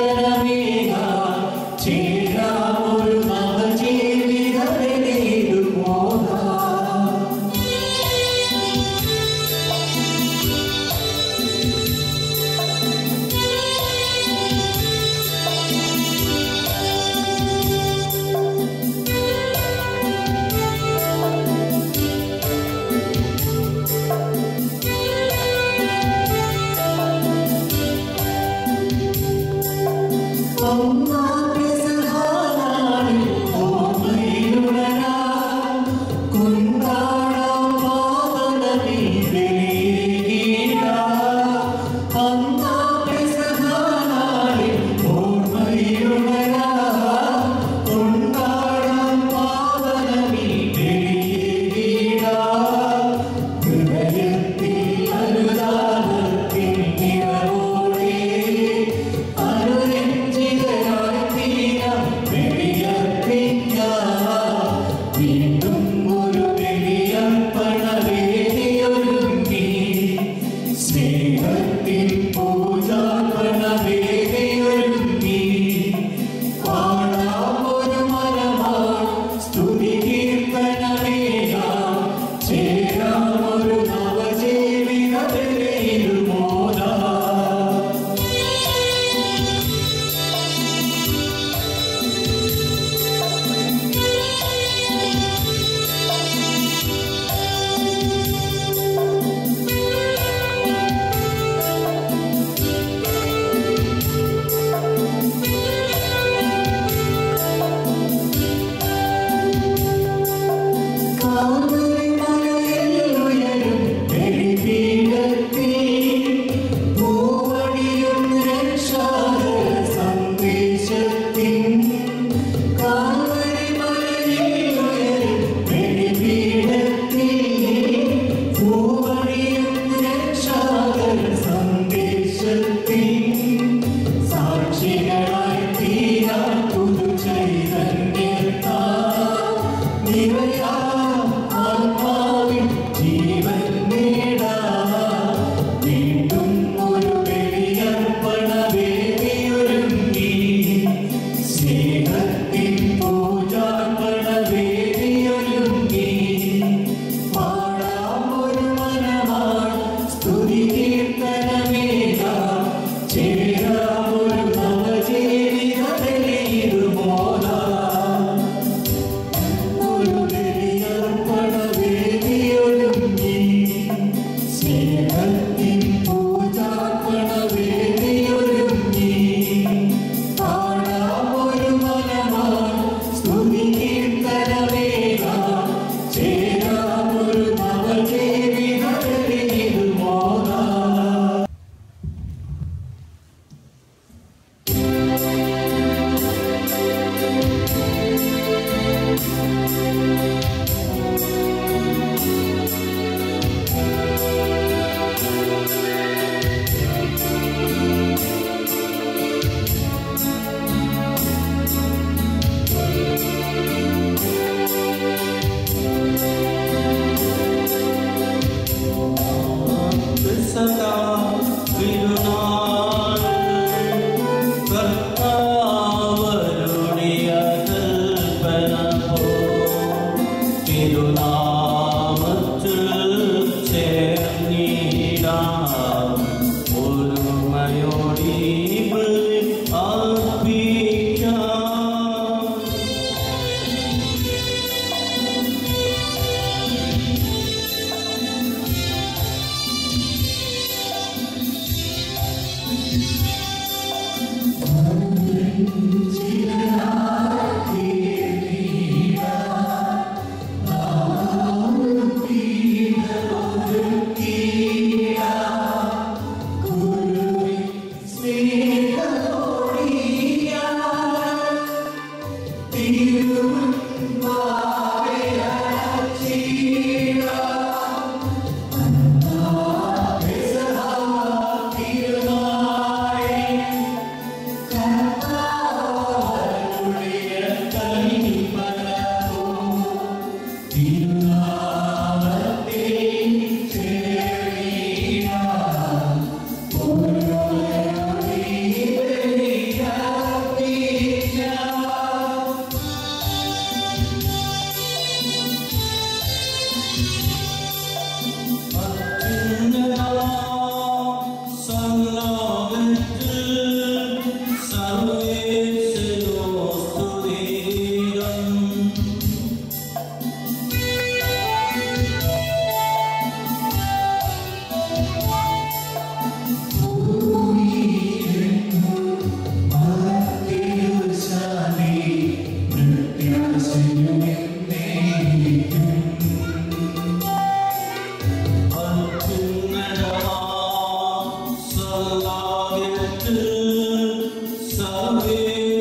കർത്താവേ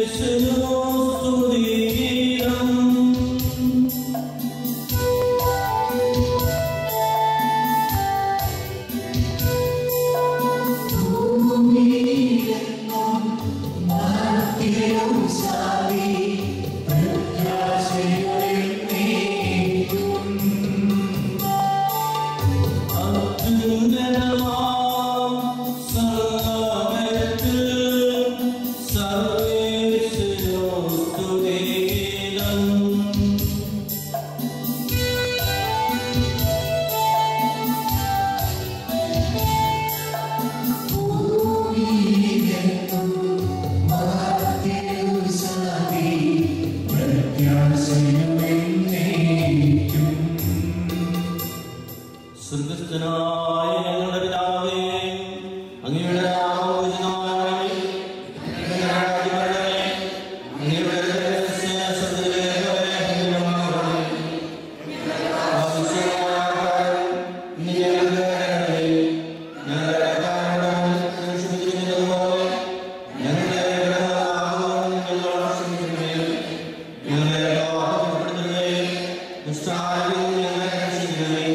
സ്വർഗസ്ഥനായ ഞങ്ങളുടെ പിതാവേ അങ്ങയുടെ നാമം പൂജിതമാകണമേ. അങ്ങയുടെ രാജ്യം വരണമേ. അങ്ങയുടെ രഹസ്യ സ്വർഗ്ഗത്തിലെ പോലെ ഭൂമിയിലുമാകണമേ. ആവശ്യമായ ആഹാരം ഇന്ന് ഞങ്ങൾക്ക് തരണമേ. ഞങ്ങളുടെ കടക്കാരോട് ഞങ്ങൾ ക്ഷമിച്ചിരിക്കുന്നതുപോലെ ഞങ്ങളുടെ കടങ്ങളാകുവാൻ ഞങ്ങളോട് ക്ഷമിക്കണമേ. ഞങ്ങളെ പാപപ്പെടുത്തരുതേ. ദുഷ്ടാരിൽ നിന്ന് ഞങ്ങളെ രക്ഷിക്കണമേ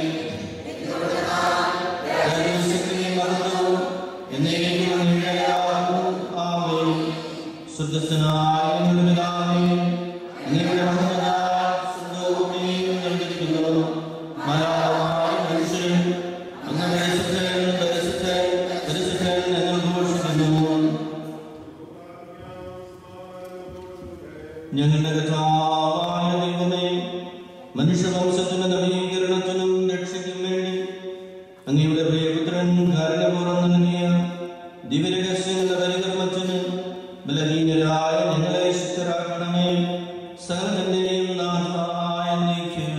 ഞങ്ങളുടെ കഥാവായ ദൈവമേ മനുഷ്യവംശത്തിന്റെ നവീകരണത്തിനും രക്ഷയ്ക്കും വേണ്ടി അങ്ങയുടെ പ്രിയപുത്രൻ കാരണപൂർവ്വം നൽകിയ ദിവ്യരഹസ്യങ്ങളുടെ പരികർമ്മത്തിന് ബലഹീനരായ ഞങ്ങളെ ശക്തരാക്കണമേ സകലത്തിന്റെയും നാഥായ നീക്കും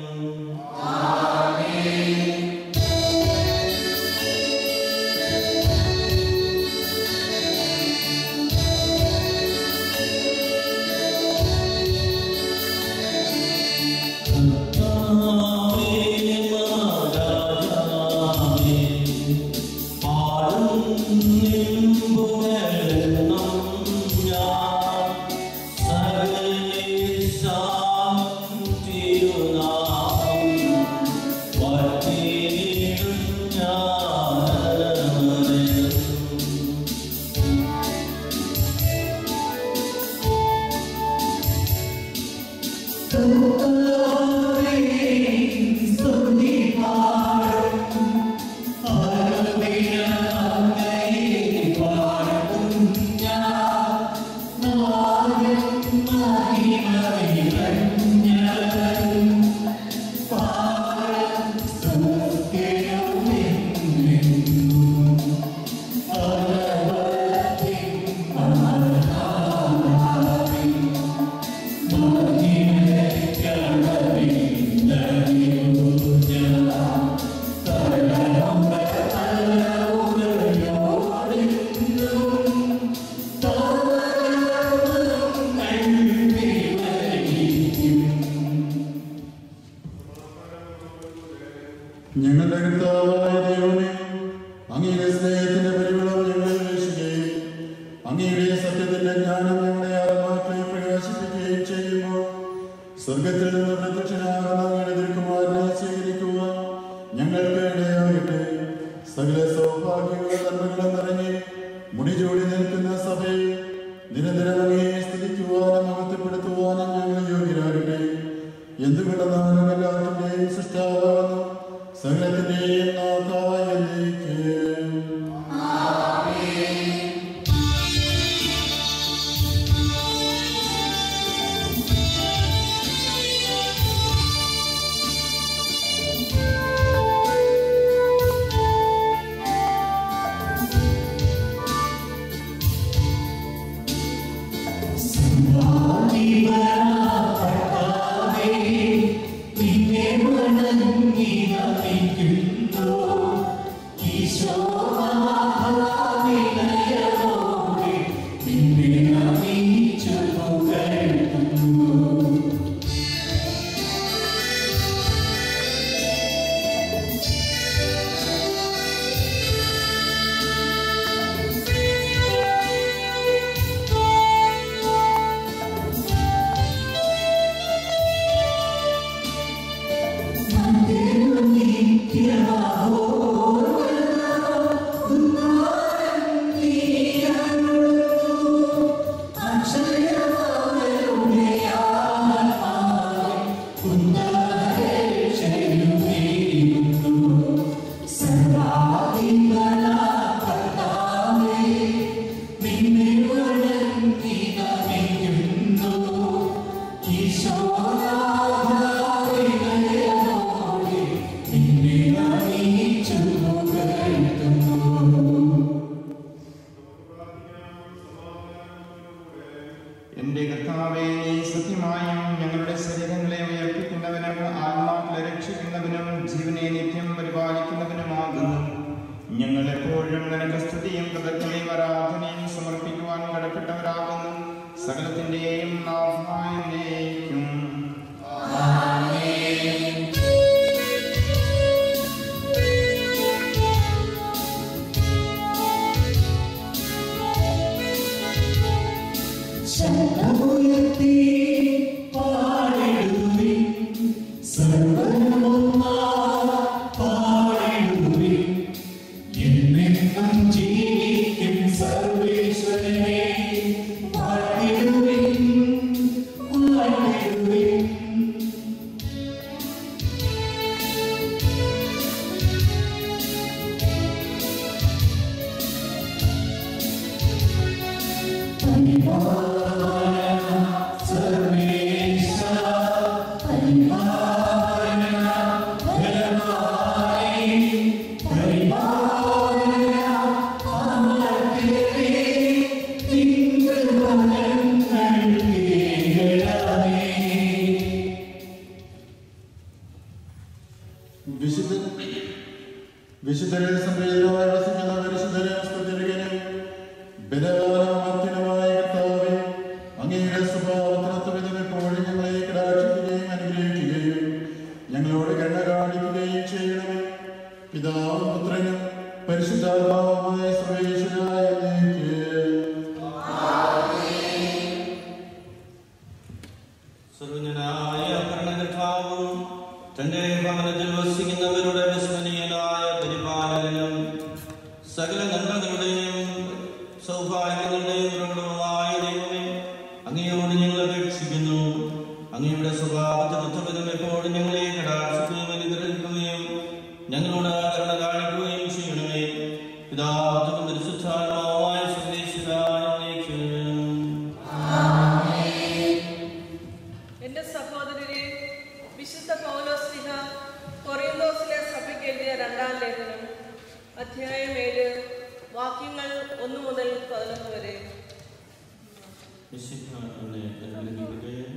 ഞങ്ങളുടെ കർത്താവായ ദൈവമേ അങ്ങയുടെ സ്നേഹത്തിന്റെ പരിമളം ഞങ്ങളെ വീക്ഷിക്കുകയും അങ്ങയുടെ സത്യത്തിന്റെ ജ്ഞാനം ഞങ്ങളെ ആത്മാക്കളെ പ്രകാശിപ്പിക്കുകയും ചെയ്യുമ്പോൾ സ്വർഗത്തിൽ നിന്ന് പ്രത്യക്ഷനാകുന്ന അങ്ങയുടെ തിരുക്കുമാരനെ സ്വീകരിക്കുക ഞങ്ങൾക്ക് ഇടയാകട്ടെ സകല സൗഭാഗ്യങ്ങളും നന്മകളും നിറഞ്ഞ് മുടിചൂടി നിൽക്കുന്ന സഭയെ നിരന്തരം അങ്ങയെ സ്തുതിക്കുവാനും മഹത്വപ്പെടുത്തുവാനും ഞങ്ങൾ യോഗ്യരാകട്ടെ എന്തുകൊണ്ടെന്നാലും എല്ലാറ്റിന്റെയും സൃഷ്ടാവാകുന്നു സകലത്തിന്റെയും നാഥായ നീക്ക് Thank എന്റെ കർത്താവേ നീ സത്യമായും ഞങ്ങളുടെ ശരീരങ്ങളെ ഉയർപ്പിക്കുന്നവനും ആത്മാക്കളെ രക്ഷിക്കുന്നവനും ജീവനെ നിത്യം പരിപാലിക്കുന്നവനുമാകുന്നു ഞങ്ങൾ എപ്പോഴും നിനക്ക് സ്തുതിയും കൃതജ്ഞതയും ആരാധനയും സമർപ്പിക്കുവാൻ കടപ്പെട്ടവരാകുന്നു സകലത്തിന്റെയും നാഥായും ശബ്ദമുയർത്തി പാടിടുവിൻ സർവ്വമൊന്നാ പാടിടുവിൻ എന്നെന്നും ജീവിക്കും സർവേശ്വരനെ പാടിടുവിൻ പാടിടുവിൻ വിശുദ്ധ വിശുദ്ധരെ സംപ്രീതമായി വസിക്കുന്ന പരിശുദ്ധരെ സ്തുതിരികനും ബലവാനമർത്തിനുമായ കർത്താവേ അങ്ങയുടെ സ്വഭാവത്തിനൊത്തവിധം എപ്പോഴും ഞങ്ങളെ കടാക്ഷിക്കുകയും അനുഗ്രഹിക്കുകയും ഞങ്ങളോട് കരുണ കാണിക്കുകയും ചെയ്യണമേ പിതാവും പുത്രനും പരിശുദ്ധാത്മാവുമായ സർവേശ്വരായ നീക്ക് സർവജ്ഞനായ ഭരണകർത്താവും തന്റെ ഭവനത്തിൽ വസിക്കുന്നവരുടെ വിസ്മരണീയനായ പരിപാലകനും സകല നന്മകളുടെയും സൗഭാഗ്യങ്ങളുടെയും പ്രകടമായ ദൈവമേ അങ്ങയോട് ഞങ്ങൾ അപേക്ഷിക്കുന്നു അങ്ങയുടെ സ്വഭാവത്തിനൊത്തവിധം എപ്പോഴും ഞങ്ങളെ കടാക്ഷിക്കുകയും അനുഗ്രഹിക്കുകയും ഞങ്ങളോട് കരുണ കാണിക്കുകയും ചെയ്യണമേ പിതാവും പരിശുദ്ധാത്മാവായ സന്ദേശിതായ എന്റെ സഹോദരരെ വിശുദ്ധ പൗലോസ്ലിഹ കൊറിന്തോസിലെ സഭയ്ക്ക് എഴുതിയ രണ്ടാം ലേഖനം അധ്യായം ഏഴ് വാക്യങ്ങൾ ഒന്ന് മുതൽ പതിനൊന്ന് വരെ വിശുദ്ധാത്മാവിനെ അനുഗ്രഹിക്കുകയും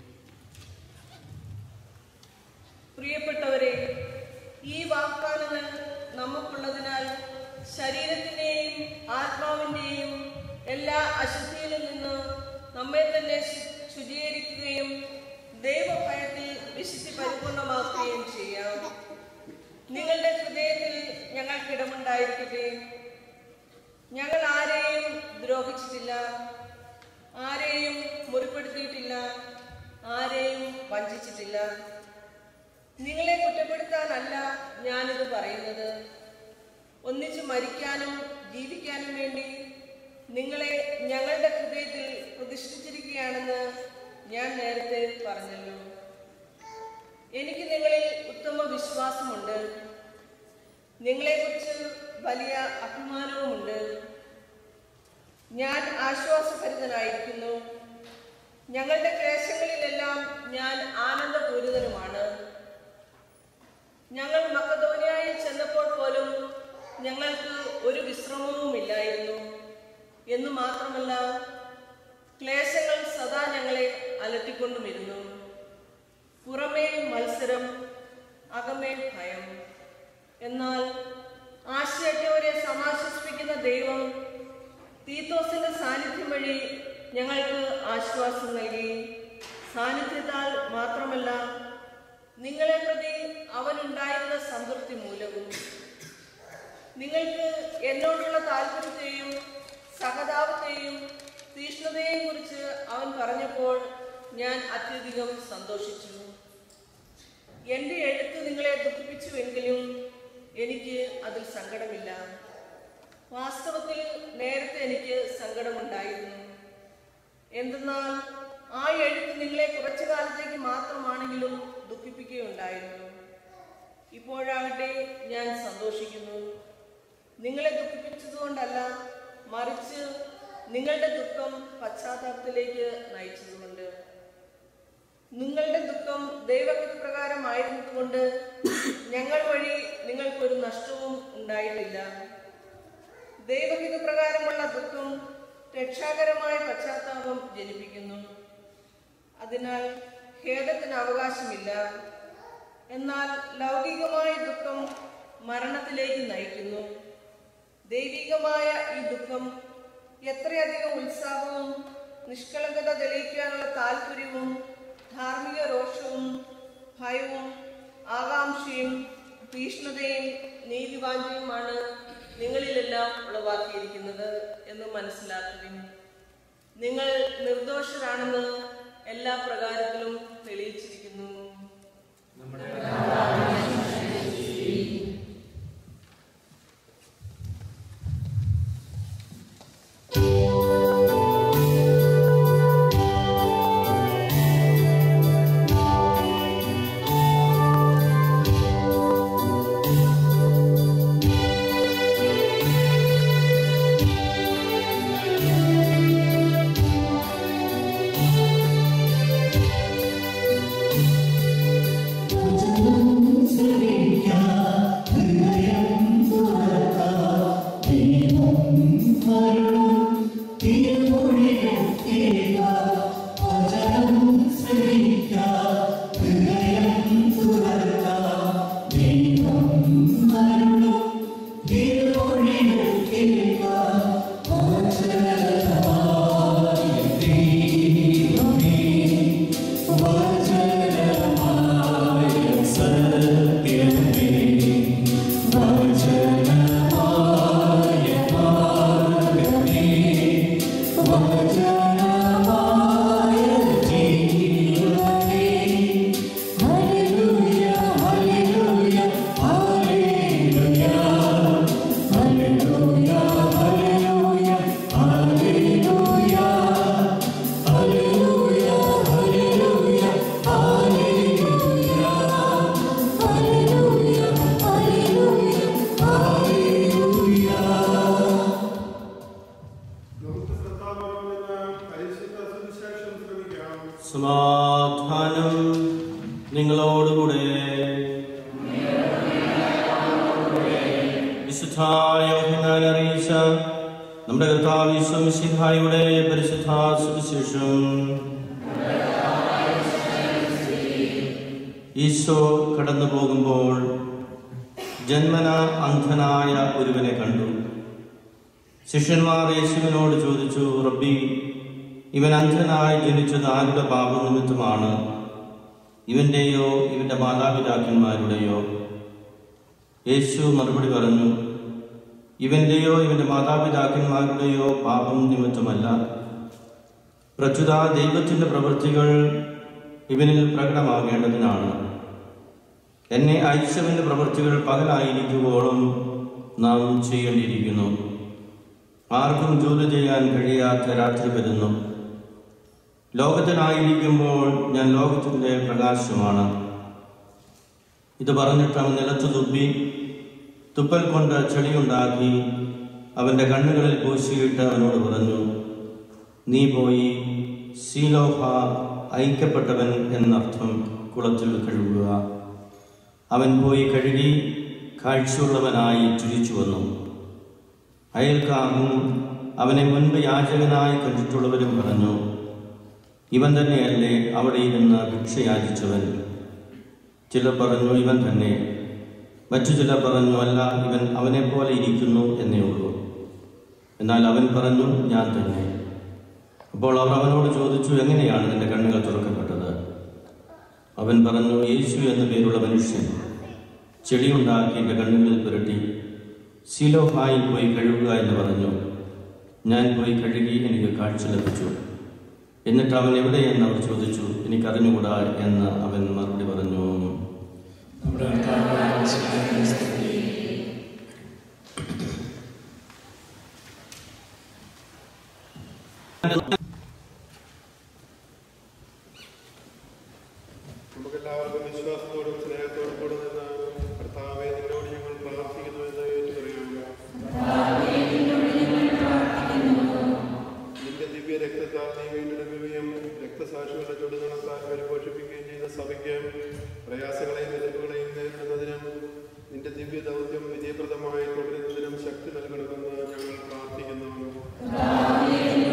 പ്രിയപ്പെട്ടവരെ ഈ വാഗ്ദാനങ്ങൾ നമുക്കുള്ളതിനാൽ ശരീരത്തിന്റെയും ആത്മാവിന്റെയും എല്ലാ അശുദ്ധിയിലും നിന്ന് നമ്മെ തന്നെ ശു- ശുചീകരിക്കുകയും ദൈവഭയത്തിൽ വിശുദ്ധി പരിപൂർണമാക്കുകയും ചെയ്യാം നിങ്ങളുടെ ഹൃദയത്തിൽ ഞങ്ങൾക്കിടമുണ്ടായിരിക്കട്ടെ ഞങ്ങൾ ആരെയും ദ്രോഹിച്ചിട്ടില്ല ആരെയും മുറിപ്പെടുത്തിയിട്ടില്ല ആരെയും വഞ്ചിച്ചിട്ടില്ല നിങ്ങളെ കുറ്റപ്പെടുത്താനല്ല ഞാനിത് പറയുന്നത് ഒന്നിച്ചു മരിക്കാനും ജീവിക്കാനും വേണ്ടി നിങ്ങളെ ഞങ്ങളുടെ ഹൃദയത്തിൽ പ്രതിഷ്ഠിച്ചിരിക്കുകയാണെന്ന് ഞാൻ നേരത്തെ പറഞ്ഞല്ലോ എനിക്ക് നിങ്ങളിൽ ഉത്തമ വിശ്വാസമുണ്ട് നിങ്ങളെക്കുറിച്ച് വലിയ അഭിമാനവുമുണ്ട് ഞാൻ ആശ്വാസഭരിതനായിരിക്കുന്നു ഞങ്ങളുടെ ക്ലേശങ്ങളിലെല്ലാം ഞാൻ ആനന്ദപൂരിതനുമാണ് ഞങ്ങൾ മക്കതോനിയായിൽ ചെന്നപ്പോൾ പോലും ഞങ്ങൾക്ക് ഒരു വിശ്രമവുമില്ലായിരുന്നു എന്ന് മാത്രമല്ല ക്ലേശങ്ങൾ സദാ ഞങ്ങളെ അലട്ടിക്കൊണ്ടുമിരുന്നു പുറമേ മത്സരം അകമേ ഭയം എന്നാൽ ആശയറ്റവരെ സമാശ്വസിപ്പിക്കുന്ന ദൈവം തീത്തോസിന്റെ സാന്നിധ്യം വഴി ഞങ്ങൾക്ക് ആശ്വാസം നൽകി സാന്നിധ്യത്താൽ മാത്രമല്ല നിങ്ങളെ പ്രതി അവനുണ്ടായിരുന്ന സംതൃപ്തി മൂലവും നിങ്ങൾക്ക് എന്നോടുള്ള താല്പര്യത്തെയും സഹതാപത്തെയും തീഷ്ണതയെയും കുറിച്ച് അവൻ പറഞ്ഞപ്പോൾ ഞാൻ അത്യധികം സന്തോഷിച്ചു എന്റെ എഴുത്ത് നിങ്ങളെ ദുഃഖിപ്പിച്ചുവെങ്കിലും എനിക്ക് അതിൽ സങ്കടമില്ല വാസ്തവത്തിൽ നേരത്തെ എനിക്ക് സങ്കടമുണ്ടായിരുന്നു എന്തെന്നാൽ ആ എഴുത്ത് നിങ്ങളെ കുറച്ചു കാലത്തേക്ക് മാത്രമാണെങ്കിലും ദുഃഖിപ്പിക്കുകയുണ്ടായിരുന്നു ഇപ്പോഴാകട്ടെ ഞാൻ സന്തോഷിക്കുന്നു നിങ്ങളെ ദുഃഖിപ്പിച്ചതുകൊണ്ടല്ല മറിച്ച് നിങ്ങളുടെ ദുഃഖം പശ്ചാത്താപത്തിലേക്ക് നയിച്ചതുകൊണ്ട് നിങ്ങളുടെ ദുഃഖം ദൈവഹിതപ്രകാരമായിരുന്നതുകൊണ്ട് ഞങ്ങൾ വഴി നിങ്ങൾക്കൊരു നഷ്ടവും ഉണ്ടായിട്ടില്ല ദൈവഹിതപ്രകാരമുള്ള ദുഃഖം രക്ഷാകരമായ പശ്ചാത്താപം ജനിപ്പിക്കുന്നു അതിനാൽ ഖേദത്തിന് അവകാശമില്ല എന്നാൽ ലൗകികമായ ദുഃഖം മരണത്തിലേക്ക് നയിക്കുന്നു ദൈവികമായ ഈ ദുഃഖം എത്രയധികം ഉത്സാഹവും നിഷ്കളങ്കത തെളിയിക്കാനുള്ള താല്പര്യവും ധാർമ്മിക രോഷവും ഭയവും ആകാംക്ഷയും തീഷ്ണതയും നീതിവാഞ്ചയുമാണ് നിങ്ങളിലെല്ലാം ഉളവാക്കിയിരിക്കുന്നത് എന്ന് മനസ്സിലാക്കുകയും നിങ്ങൾ നിർദോഷരാണെന്ന് എല്ലാ പ്രകാരത്തിലും തെളിയിച്ചിരിക്കുന്നു നമുക്ക് ശ്രദ്ധാപൂർവ്വം പരിശുദ്ധ സുവിശേഷം ശ്രമിക്കാം സമാധാനം നിങ്ങളോടുകൂടെ വിശുദ്ധായോഹനാൻ അറിയിച്ച നമ്മുടെ കർത്താവ് വിശ്വമിശിഹായുടെ പരിശുദ്ധ സുവിശേഷം ഈശോ കടന്നു പോകുമ്പോൾ ജന്മന അന്ധനായ ഒരുവനെ കണ്ടു ശിഷ്യന്മാർ യേശുവിനോട് ചോദിച്ചു റബ്ബി ഇവൻ അന്ധനായി ജനിച്ചത് ആരുടെ പാപനിമിത്തമാണ് ഇവന്റെയോ ഇവന്റെ മാതാപിതാക്കന്മാരുടെയോ യേശു മറുപടി പറഞ്ഞു ഇവന്റെയോ ഇവന്റെ മാതാപിതാക്കന്മാരുടെയോ പാപം നിമിത്തമല്ല പ്രചുത ദൈവത്തിന്റെ പ്രവൃത്തികൾ ഇവനിൽ പ്രകടമാകേണ്ടതിനാണ് എന്നെ അയച്ചവന്റെ പ്രവൃത്തികൾ പകലായിരിക്കുവോളം നാം ചെയ്യേണ്ടിയിരിക്കുന്നു ആർക്കും ജോലി ചെയ്യാൻ കഴിയാത്ത രാത്രി വരുന്നു ലോകത്തിലായിരിക്കുമ്പോൾ ഞാൻ ലോകത്തിന്റെ പ്രകാശമാണ് ഇത് പറഞ്ഞിട്ട് അവൻ നിലത്തു തുപ്പി തുപ്പൽ കൊണ്ട് ചെളിയുണ്ടാക്കി അവന്റെ കണ്ണുകളിൽ പൂശിയിട്ട് അവനോട് പറഞ്ഞു നീ പോയി സീലോഹ ഐക്യപ്പെട്ടവൻ എന്നർത്ഥം കുളത്തിൽ കഴുകുക അവൻ പോയി കഴുകി കാഴ്ചയുള്ളവനായി തിരിച്ചു വന്നു അയൽക്കാരും അവനെ മുൻപ് യാചകനായി കണ്ടിട്ടുള്ളവരും പറഞ്ഞു ഇവൻ തന്നെയല്ലേ അവിടെ ഇരുന്ന് ഭിക്ഷ യാചിച്ചവൻ ചിലർ പറഞ്ഞു ഇവൻ തന്നെ മറ്റു ചിലർ പറഞ്ഞു അല്ല ഇവൻ അവനെ പോലെ ഇരിക്കുന്നു എന്നേ ഉള്ളൂ എന്നാൽ അവൻ പറഞ്ഞു ഞാൻ തന്നെ അപ്പോൾ അവർ അവനോട് ചോദിച്ചു എങ്ങനെയാണ് നിന്റെ കണ്ണുകൾ തുറക്കപ്പെട്ടത് അവൻ പറഞ്ഞു യേശു എന്നു പേരുള്ള മനുഷ്യൻ ചെടിയുണ്ടാക്കി എൻ്റെ കണ്ണുകളിൽ പുരട്ടി സീലോഹായിൽ പോയി കഴുകുക എന്ന് പറഞ്ഞു ഞാൻ പോയി കഴുകി എനിക്ക് കാഴ്ച ലഭിച്ചു എന്നിട്ട് അവൻ എവിടെയെന്ന് അവർ ചോദിച്ചു എനിക്കറിഞ്ഞുകൂടാ എന്ന് അവൻ മറുപടി പറഞ്ഞു നമ്മുടെ കർത്താവായ യേശുവിനെ സ്തുതി. നമുക്കെല്ലാവർക്കും വിശ്വാസത്തോടും സ്നേഹത്തോടും കൂടെ നിന്ന് കർത്താവെ നിന്നോട് ഞങ്ങൾ പ്രാർത്ഥിക്കുന്നു എന്ന് ഏറ്റുപറയുക നിന്റെ ദിവ്യ രക്തത്താൽ നീ വീണ്ടെടുക്കുകയും രക്തസാക്ഷികളുടെ ചുടുനണത്താൽ പരിപോഷിപ്പിക്കുകയും ചെയ്ത സഭയ്ക്ക് പ്രയാസങ്ങളെയും എതിർപ്പുകളെയും നേരിടുന്നതിനും നിന്റെ ദിവ്യ ദൗത്യം വിജയപ്രദമായി തുടരുന്നതിനും ശക്തി നൽകണമെന്ന് ഞങ്ങൾ പ്രാർത്ഥിക്കുന്നു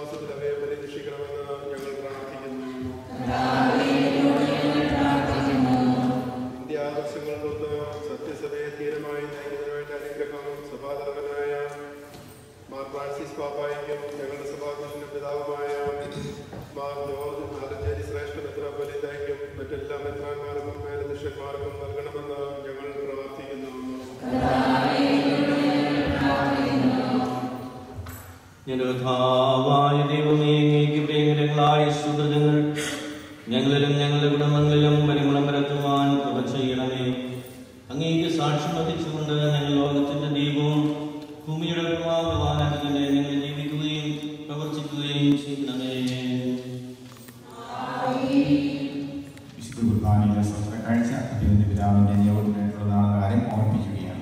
വിശ്വാസത്തിൽ അവയെ പരീക്ഷിക്കണമെന്ന് ഞങ്ങൾ പ്രാർത്ഥിക്കുന്നു ഇന്ത്യ ആദർശങ്ങൾക്കൊത്ത് സത്യസഭയെ ധീരമായി നയിക്കുന്നതിനുവേണ്ടി അനുഗ്രഹം സഭാതലവനായ മാർ ഫ്രാൻസിസ് പാപ്പായിക്കും ഞങ്ങളുടെ സഭാധ്യക്ഷനും പിതാവുമായ മാർ ജോർജ് ആലഞ്ചേരി ശ്രേഷ്ഠ മെത്രാപ്പൊലിത്തയ്ക്കും മറ്റെല്ലാ മെത്രാന്മാർക്കും മേലധ്യക്ഷന്മാർക്കും നൽകണമെന്ന് ഞങ്ങൾ പ്രാർത്ഥിക്കുന്നു നിരുധാവായ ദൈവമേ അങ്ങേക്ക് പ്രിയങ്കരങ്ങളായ സുഹൃതങ്ങൾ ഞങ്ങളിലും ഞങ്ങളുടെ കുടുംബങ്ങളിലും പരിമളം പരത്തുവാൻ കൃപ ചെയ്യണമേ അങ്ങേക്ക് സാക്ഷ്യം വഹിച്ചുകൊണ്ട് ഞങ്ങൾ ലോകത്തിന്റെ ദീപവും ഭൂമിയുടെ പ്രമാണമാനത്തിൽ തന്നെ ഞങ്ങൾ ജീവിക്കുകയും പ്രവർത്തിക്കുകയും ചെയ്യണമേ വിശുദ്ധ കുർബാനയുടെ സ്വത്ര കാഴ്ച അഭിനന്ദ പിതാവിന്റെ നിയോഗത്തിനായിട്ടുള്ളതാണെന്ന കാര്യം ഓർമ്മിപ്പിക്കുകയാണ്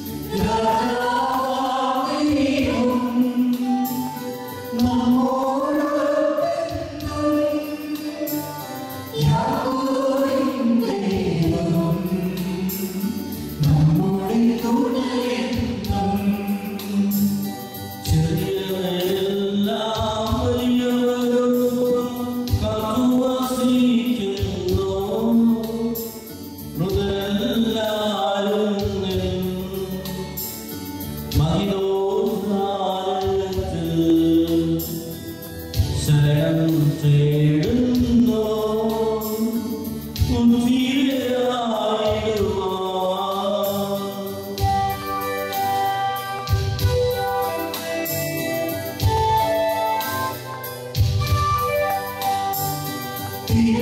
Amor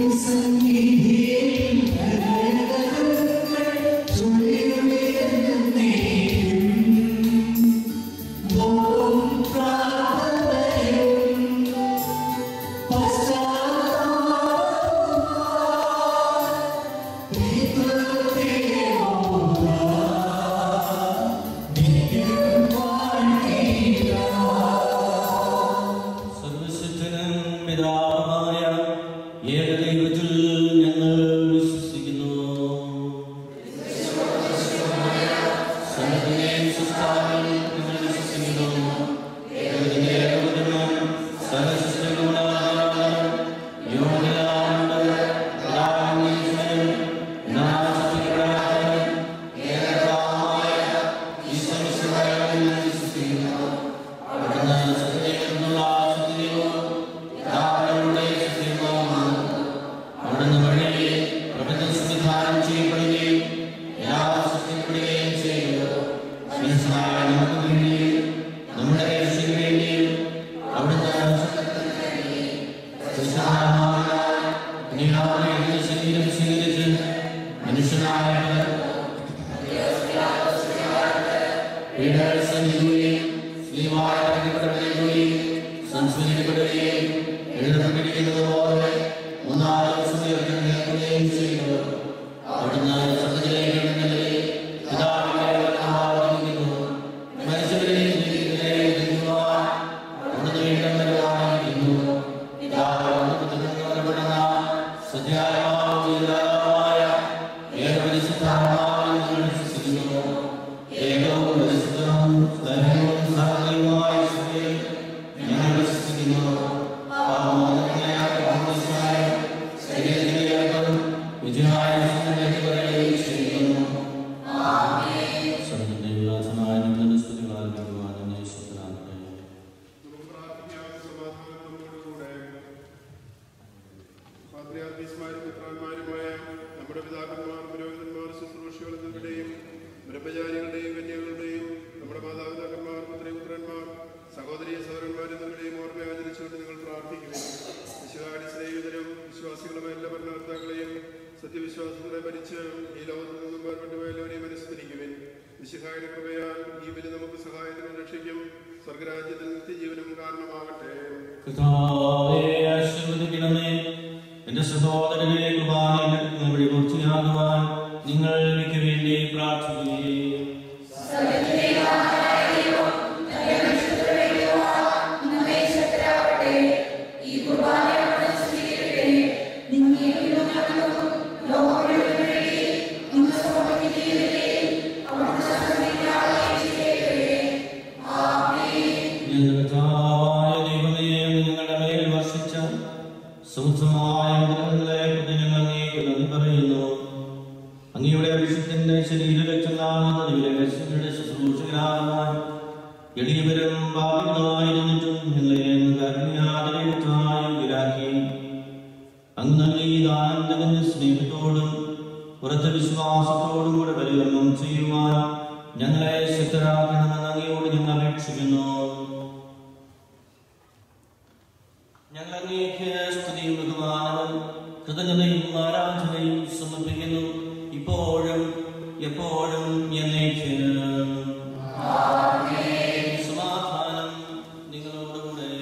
സർവശക്തനും പിതാവുമായ ഏകദൈവത്തിൽ ഞങ്ങൾ വിശ്വസിക്കുന്നു സകലത്തിനെയും സൃഷ്ടാവിൽ ഞങ്ങൾ വിശ്വസിക്കുന്നു ഏകദിനെ ഏകപുത്രനും സർവശക്തനുമായ യോഗ്യനായ പിതാവിന്റെ ഈശ്വരനും നാശത്തിൽപ്പെടാത്തവനും ഏകപിതാവുമായ ഈശ്വരമിശിഹായിൽ ഞങ്ങൾ വിശ്വസിക്കുന്നു അവിടുന്ന് സത്യത്തിലുള്ള സത്യവും പിതാവിന്റെ സത്യവുമാണ്. അവിടുന്ന് വഴി പ്രപഞ്ചം സംവിധാനം ചെയ്യപ്പെടുകയും എല്ലാം സൃഷ്ടിക്കപ്പെടുകയും ചെയ്തു മനുഷ്യനായ നമുക്ക് വേണ്ടിയും നമ്മുടെ രക്ഷയ്ക്ക് വേണ്ടിയും അവിടുന്ന് കന്യാകുമാരിയുടെ ശരീരം സ്വീകരിച്ച് മനുഷ്യനായ പീഡകൾ സഹിക്കുകയും സ്ത്രീവാഴപ്പെടുകയും സംസ്കരിക്കപ്പെടുകയും എഴുതപ്പെട്ടിരിക്കുന്നത് പോലെ മൂന്നാല് ദിവസം ഉയർത്തുകയും ചെയ്തു അവിടുന്ന് സത്യത്തിലേക്ക് എഴുന്നള്ളി പിതാവിനെ വലതുഭാഗത്തിരിക്കുന്നു. മരിച്ചവരെയും ജീവിക്കുന്നവരെയും തിന്നുവാൻ അവിടുന്ന് വീണ്ടും വരുവാനിരിക്കുന്നു. പിതാവിനും പുത്രനും പുറപ്പെടുന്ന സത്യാത്മാവും ജീവദാതാവായ ഏകപരിശുദ്ധാത്മാവിൽ ഞങ്ങൾ വിശ്വസിക്കുന്നു. ഏകവും പരിശുദ്ധവും ധന്യവും സാത്വികവുമായ സത്യത്തിൽ ഞങ്ങൾ വിശ്വസിക്കുന്നു. പാപമോചനത്തിനായ പാപമോചനത്തിനായ ശരീരത്തിലെ ഏർപ്പെടും വിജയമായ വിശുദ്ധനിലേക്ക് പറയുകയും ചെയ്യുന്നു. സ്വർഗ്ഗത്തിലെ വിലാസമായ നിങ്ങളുടെ സ്തുതികളാൽ ഭഗവാനെ യേശുക്രിസ്തുവിനെ നമുക്ക് പ്രാർത്ഥിക്കാം സമാധാനം നമ്മോടുകൂടെ പാത്രിയാർക്കീസ്മാരും മിത്രാന്മാരുമായ നമ്മുടെ പിതാക്കന്മാർ പുരോഹിതന്മാർ ശുശ്രൂഷകൾ എന്നിവരുടെയും ബ്രഹ്മചാരികളുടെയും കന്യകളുടെയും നമ്മുടെ മാതാപിതാക്കന്മാർ പുത്രിപുത്രന്മാർ സഹോദരി സഹോദരന്മാർ എന്നിവരുടെയും ഓർമ്മ ആചരിച്ചുകൊണ്ട് നിങ്ങൾ പ്രാർത്ഥിക്കുകയും വിശ്വാടി സ്നേഹിതരും വിശ്വാസികളുമായ എല്ലാ ഭരണകർത്താക്കളെയും സത്യവിശ്വാസങ്ങളെ ഭരിച്ച് ഈ ലോകത്തിൽ നിന്നും വേർപെട്ടുപോയ എല്ലാവരെയും അനുസ്മരിക്കുവിൻ വിശുഹായുടെ കൃപയാൽ ഈ ബലി നമുക്ക് സഹായത്തിനും രക്ഷിക്കും സ്വർഗരാജ്യത്തിൽ നിത്യജീവനും കാരണമാകട്ടെ കർത്താവേ, ആശീർവദിക്കണമേ. എന്റെ സഹോദരനെ കുർബാന വഴി പൂർത്തിയാകുവാൻ നിങ്ങൾ എനിക്ക് വേണ്ടി പ്രാർത്ഥിക്കുകയും കർത്താവായ ദൈവമേ അങ്ങ് ഞങ്ങളുടെ മേൽ വർഷിച്ച സൂക്ഷ്മമായ അനുഗ്രഹങ്ങളെ പ്രതി ഞങ്ങൾ അങ്ങേക്ക് നന്ദി പറയുന്നു അങ്ങയുടെ അഭിഷേകത്തിന്റെ ശരീരരക്ഷകളാകുന്ന ദിവ്യരക്ഷകളുടെ ശുശ്രൂഷകരാകുവാൻ എളിയവരും പാപികളായിരുന്നിട്ടും ഞങ്ങളെ അങ്ങ് കരുണയാദരവുമായി യോഗ്യരാക്കി അങ്ങ് നൽകിയ ഈ ദാനം തികഞ്ഞ സ്നേഹത്തോടും ഉറച്ച വിശ്വാസത്തോടും കൂടെ പരികർമ്മം ചെയ്യുവാൻ ഞങ്ങളെ ശക്തരാക്കണമെന്ന് അങ്ങയോട് ഞങ്ങൾ അപേക്ഷിക്കുന്നു ഞങ്ങൾ അങ്ങേക്ക് സ്തുതിയും ബഹുമാനവും കൃതജ്ഞതയും ആരാധനയും സമർപ്പിക്കുന്നു ഇപ്പോഴും എപ്പോഴും എന്നേക്ക് സമാധാനം നിങ്ങളോടുകൂടെ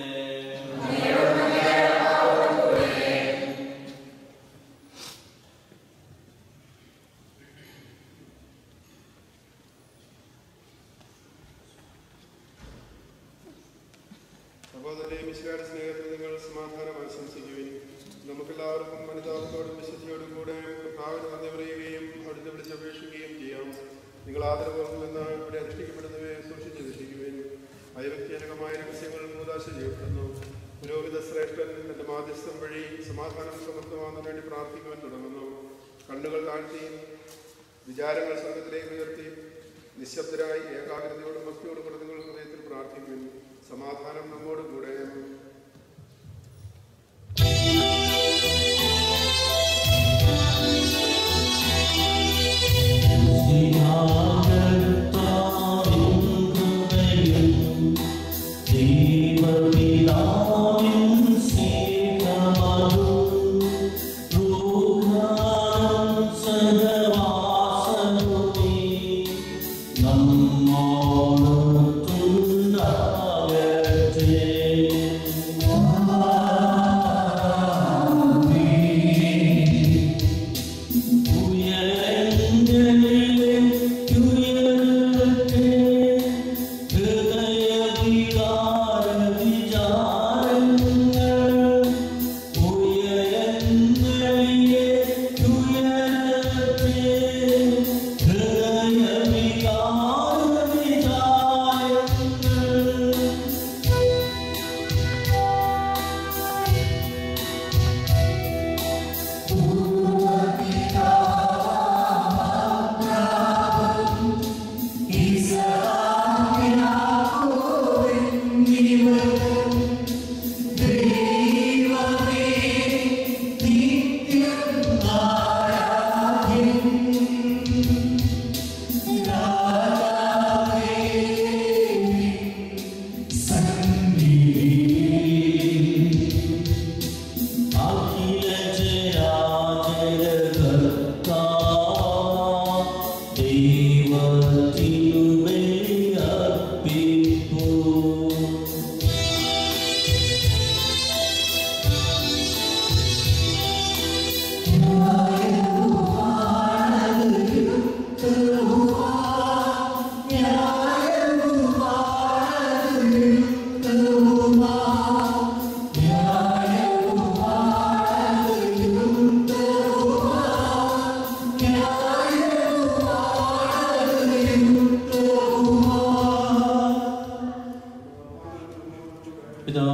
സഹോദരനെ മിശിഹായുടെ സ്നേഹത്തിൽ നിങ്ങൾ സമാധാനം ആശംസിക്കുവിൻ നമുക്കെല്ലാവർക്കും അനുതാപത്തോടും വിശുദ്ധിയോടും കൂടെ കർത്താവിന് നന്ദി പറയുകയും അവിടുത്തെ വിളിച്ചപേക്ഷിക്കുകയും ചെയ്യാം നിങ്ങൾ ആദരപൂർവ്വം നിന്ന് ഇവിടെ അനുഷ്ഠിക്കപ്പെടുന്നവയെ സൂക്ഷിച്ച് രക്ഷിക്കുവിൻ അയവ്യക്തിജനകമായ രഹസ്യങ്ങൾ മൂതാശ ചെയ്യപ്പെടുന്നു പുരോഹിത ശ്രേഷ്ഠൻ തന്റെ മാധ്യസ്ഥം വഴി സമാധാനം സമർത്ഥമാകാൻ വേണ്ടി പ്രാർത്ഥിക്കുവാൻ തുടങ്ങുന്നു കണ്ണുകൾ താഴ്ത്തി വിചാരങ്ങൾ സ്വർഗത്തിലേക്ക് ഉയർത്തി നിശബ്ദരായി ഏകാഗ്രതയോടും ഭക്തിയോടും കൂടെ നിങ്ങൾ ഹൃദയത്തിൽ പ്രാർത്ഥിക്കും സമാധാനം നമ്മോട് കൂടെ ദൈവപിതാവിൻ സ്നേഹമതും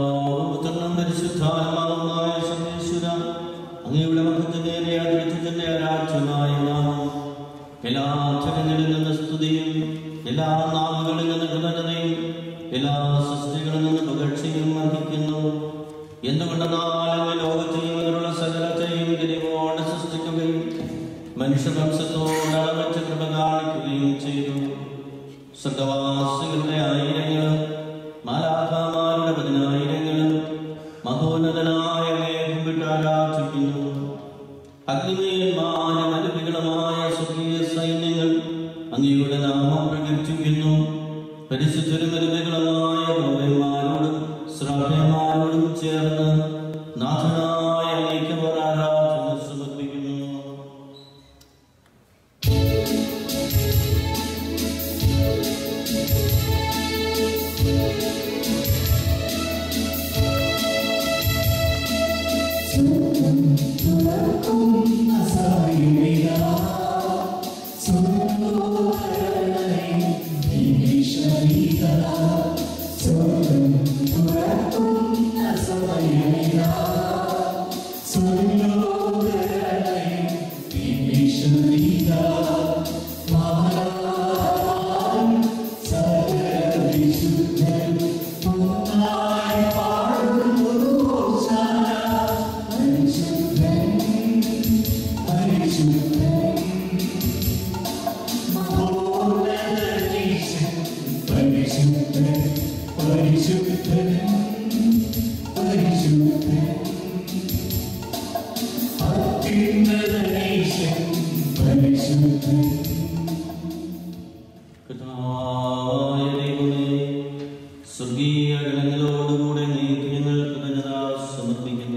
പിതാവും പുത്രനും പരിശുദ്ധാത്മാവുമായ സർവേശ്വര അങ്ങയുടെ മഹത്തിന്റെ നേതൃത്വത്തിന്റെ രാജ്യമായ നാമം എല്ലാ അക്ഷരങ്ങളിൽ നിന്ന് സ്തുതിയും എല്ലാ നാവുകളിൽ നിന്ന് കൃതജ്ഞതയും എല്ലാ സൃഷ്ടികളിൽ നിന്ന് പുകഴ്ചയും അർഹിക്കുന്നു എന്തുകൊണ്ടെന്നാൽ അങ്ങ് ലോകത്തെയും അതിലുള്ള സകലത്തെയും ഗരിവോടെ സൃഷ്ടിക്കുകയും മനുഷ്യവംശത്തോട് അളവറ്റ കൃപ കാണിക്കുകയും ചെയ്തു സ്വർഗവാസികളുടെ ആയിരങ്ങളും മാലാഖാമാരുടെ പതിനായിരങ്ങളും മഹോന്നതനായ മേഘം വിട്ട് ആരാധിക്കുന്നു അഗ്നിമയന്മാരും അരുവികളുമായ സ്വർഗീയ സൈന്യങ്ങൾ അങ്ങയുടെ നാമം പ്രകീർത്തിക്കുന്നു പരിശുദ്ധരും അരുവികളുമായ ഭവന്മാരോടും ശ്രാവ്യന്മാരോടും ചേർന്ന് നാഥനായ അങ്ങേക്ക് അവർ ആരാധന സമർപ്പിക്കുന്നു കർത്താവായ ദൈവമേ, സ്വർഗീയ ഗണങ്ങളോടുകൂടെ നീക്ക് ഞങ്ങൾ കൃതജ്ഞത സമർപ്പിക്കുന്നു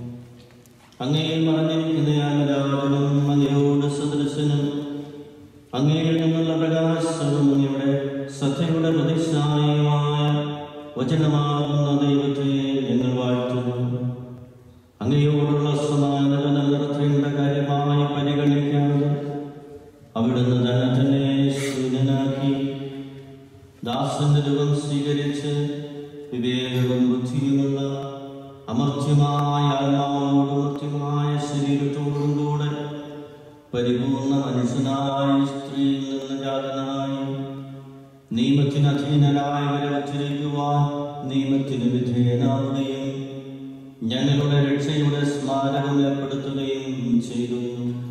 അങ്ങയിൽ മറഞ്ഞിരിക്കുന്ന എല്ലാവരും അങ്ങയോട് സദൃശനും അങ്ങയിൽ നിന്നുള്ള പ്രകാശവും അങ്ങയുടെ സത്യയുടെ പ്രതിഷ്ഠായമായ വചനമാകുന്ന ദൈവത്തെ ഞങ്ങൾ വാഴ്ത്തുന്നു അങ്ങയോടുള്ള സമാനത നിലനിർത്തേണ്ട കാര്യമായി പരിഗണിക്കാതെ അവിടുന്ന് തന്നെ തന്നെ ശൂന്യനാക്കി ദാസന്റെ രൂപം സ്വീകരിച്ച് വിവേകവും ബുദ്ധിയുമുള്ള അമർത്യമായ ആത്മാവോടും മർത്യമായ ശരീരത്തോടും കൂടെ പരിപൂർണ മനുഷ്യനായ സ്ത്രീയിൽ നിന്ന് ജാതനായി നിയമത്തിന് അധീനരായവരെ ഉദ്ധരിക്കുവാൻ നിയമത്തിന് വിധേയനാവുകയും ഞങ്ങളുടെ രക്ഷയുടെ സ്മാരകം ഏർപ്പെടുത്തുകയും ചെയ്തു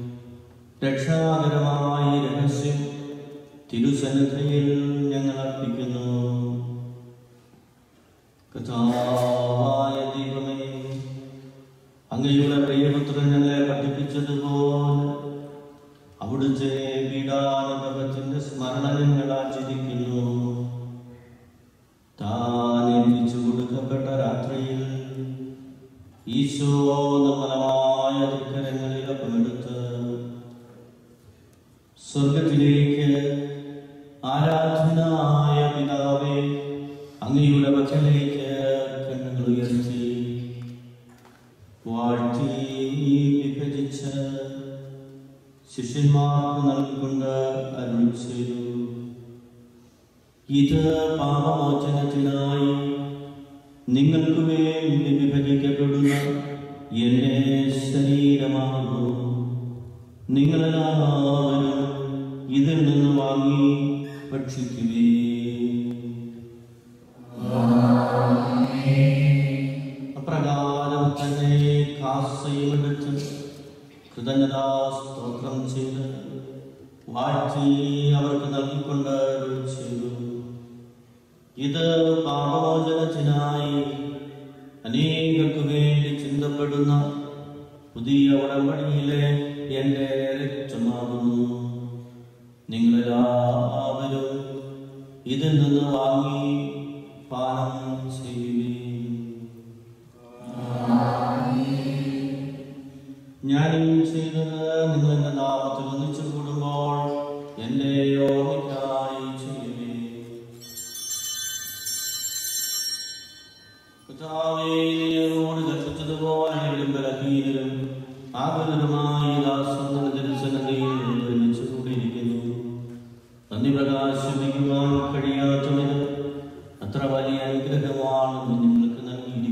രക്ഷാകരമായ രഹസ്യം തിരുസന്നിധിയിൽ ഞങ്ങൾ അർപ്പിക്കുന്നു കഥാവായ ദൈവമേ അങ്ങയുടെ പ്രിയപുത്രൻ ഞങ്ങളെ പഠിപ്പിച്ചതുപോലെ അവിടുത്തെ പീഡാനുഭവത്തിന്റെ സ്മരണ ഞങ്ങൾ ആചരിക്കുന്നു താൻ ഏൽപ്പിച്ചു കൊടുക്കപ്പെട്ട രാത്രിയിൽ ഈശോ നിർമ്മലമായ ദുഃഖരങ്ങളിൽ അപ്പമെടുത്ത് സ്വർഗത്തിലേക്ക് ആരാധനായ പിതാവേ അങ്ങയുടെ പക്കലേക്ക് കണ്ണുകൾ ഉയർത്തി വാഴ്ത്തി വിഭജിച്ച് ശിഷ്യന്മാർക്ക് നൽകിക്കൊണ്ട് അരുൾ ചെയ്തു ഇത് പാപമോചനത്തിനായി നിങ്ങൾക്ക് വേണ്ടി വിഭജിക്കപ്പെടുന്ന എന്റെ ശരീരമാകുന്നു നിങ്ങളെല്ലാവരും ഇതിൽ നിന്ന് വാങ്ങി ഭക്ഷിക്കുവേ അപ്രകാരം തന്നെ കാസയും എടുത്ത് കൃതജ്ഞതാ സ്തോത്രം ചെയ്ത് വാഴ്ത്തി അവർക്ക് നൽകിക്കൊണ്ട് അരുൾ ചെയ്തു ഇത് പാപമോചനത്തിനായി അനേകർക്ക് വേണ്ടി ചിന്തപ്പെടുന്ന പുതിയ ഉടമ്പടിയിലെ എന്റെ രക്തമാകുന്നു നിങ്ങളെല്ലാവരും ഇതിൽ നിന്ന് വാങ്ങി പാനം ചെയ്യുവീ ഞാനും ചെയ്തത് നിങ്ങൾ എന്റെ നാമത്തിൽ ഒന്നിച്ചു കൂടുമ്പോൾ എന്റെ ഓർമ്മയ്ക്കായി ചെയ്യുവേ കർത്താവേ, നീ എന്നോട് കൽപ്പിച്ചതുപോലെ ഇവരും ബലഹീനരും ആകുലരുമായി ദാസങ്ങളുടെ തിരുസന്നിധിയിൽ ഒരുമിച്ച് കൂടിയിരിക്കുന്നു നന്ദി പ്രകാശിപ്പിക്കുവാൻ കഴിയാത്തവന് അത്ര വലിയ അനുഗ്രഹമാണ് നീ ഞങ്ങൾക്ക് നൽകിയിരിക്കുന്നത്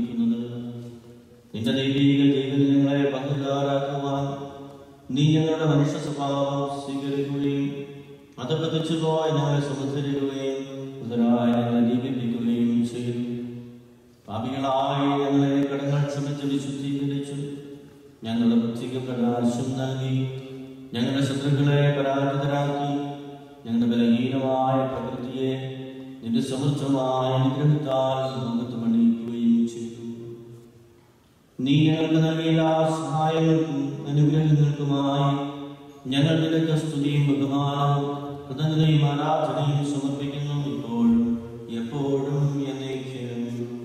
നിന്റെ ദൈവിക ജീവൻ ഞങ്ങളെ പങ്കുകാരാക്കുവാൻ നീ ഞങ്ങളുടെ മനുഷ്യ സ്വഭാവം സ്വീകരിക്കുകയും അത് പതിച്ചു പോയ ഞങ്ങളെ സമുദ്രിക്കുകയും ഉദരായ ഞങ്ങളെ ജീവിപ്പിക്കുകയും ചെയ്തു പാപികളായി ഞങ്ങളെ കടങ്ങൾ ക്ഷമിച്ച് വിശുദ്ധീകരിച്ചു ഞങ്ങളുടെ ബുദ്ധിക്ക് പ്രകാശം നൽകി ഞങ്ങളുടെ ശത്രുക്കളെ പരാജിതരാക്കി ഞങ്ങളുടെ ബലഹീനമായ പ്രകൃതിയെ നിന്റെ സമൃദ്ധമായ അനുഗ്രഹത്താൽ മുഖത്ത് മണിയിക്കുകയും ചെയ്തു നീ ഞങ്ങൾക്ക് നൽകിയ എല്ലാ സഹായങ്ങൾക്കും അനുഗ്രഹങ്ങൾക്കുമായി ഞങ്ങൾ നിനക്ക് സ്തുതിയും ബഹുമാനവും കൃതജ്ഞതയും ആരാധനയും സമർപ്പിക്കുന്നു ഇപ്പോഴും എപ്പോഴും എന്നേക്കും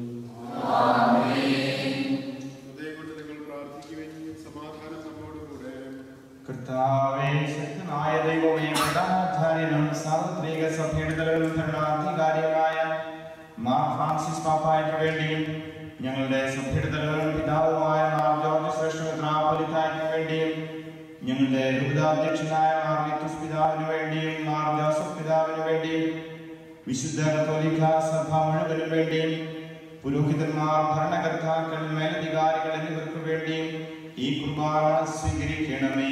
ഹൃദയം കൊണ്ട് നിങ്ങൾ പ്രാർത്ഥിക്കുകയും സമാധാനം നമ്മോടുകൂടെ കർത്താവേ ശക്തനായ ദൈവമേ പ്രധാനാചാര്യനും സാർവത്രിക സഭയുടെ തലവനും ഭരണാധികാരിയുമായ മാർ ഫ്രാൻസിസ് പാപ്പായ്ക്ക് വേണ്ടിയും ഞങ്ങളുടെ സഭയുടെ തലവനും പിതാവുമായ മാർ ജോർജ് ശ്രേഷ്ഠ മെത്രാപ്പൊലിത്തായ്ക്ക് വേണ്ടിയും ഞങ്ങളുടെ രൂപതാധ്യക്ഷനായ മാർ വിത്തുസ് പിതാവിന് വേണ്ടിയും മാർ ജോസഫ് പിതാവിന് വേണ്ടിയും വിശുദ്ധ കത്തോലിക്ക സഭ മുഴുവനും വേണ്ടിയും പുരോഹിതന്മാർ ഭരണകർത്താക്കൾ മേലധികാരികൾ എന്നിവർക്ക് വേണ്ടിയും ഈ കുർബാന സ്വീകരിക്കണമേ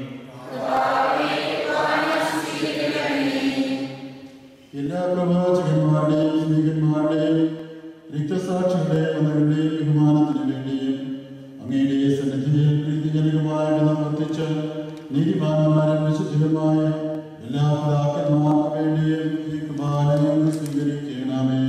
എല്ലാ പ്രവാചകന്മാരുടെയും സ്ത്രീകന്മാരുടെയും രക്തസാക്ഷികളുടെയും മതങ്ങളുടെയും ബഹുമാനത്തിന് വേണ്ടിയും അങ്ങയുടെ സന്നിധിയിൽ പ്രീതിജനകമായിട്ട് സമർപ്പിച്ച നീതിമാന്മാരും വിശുദ്ധരുമായ എല്ലാ പിതാക്കന്മാർക്കും വേണ്ടിയും ഈ കുർബാനയും സ്വീകരിക്കണമേ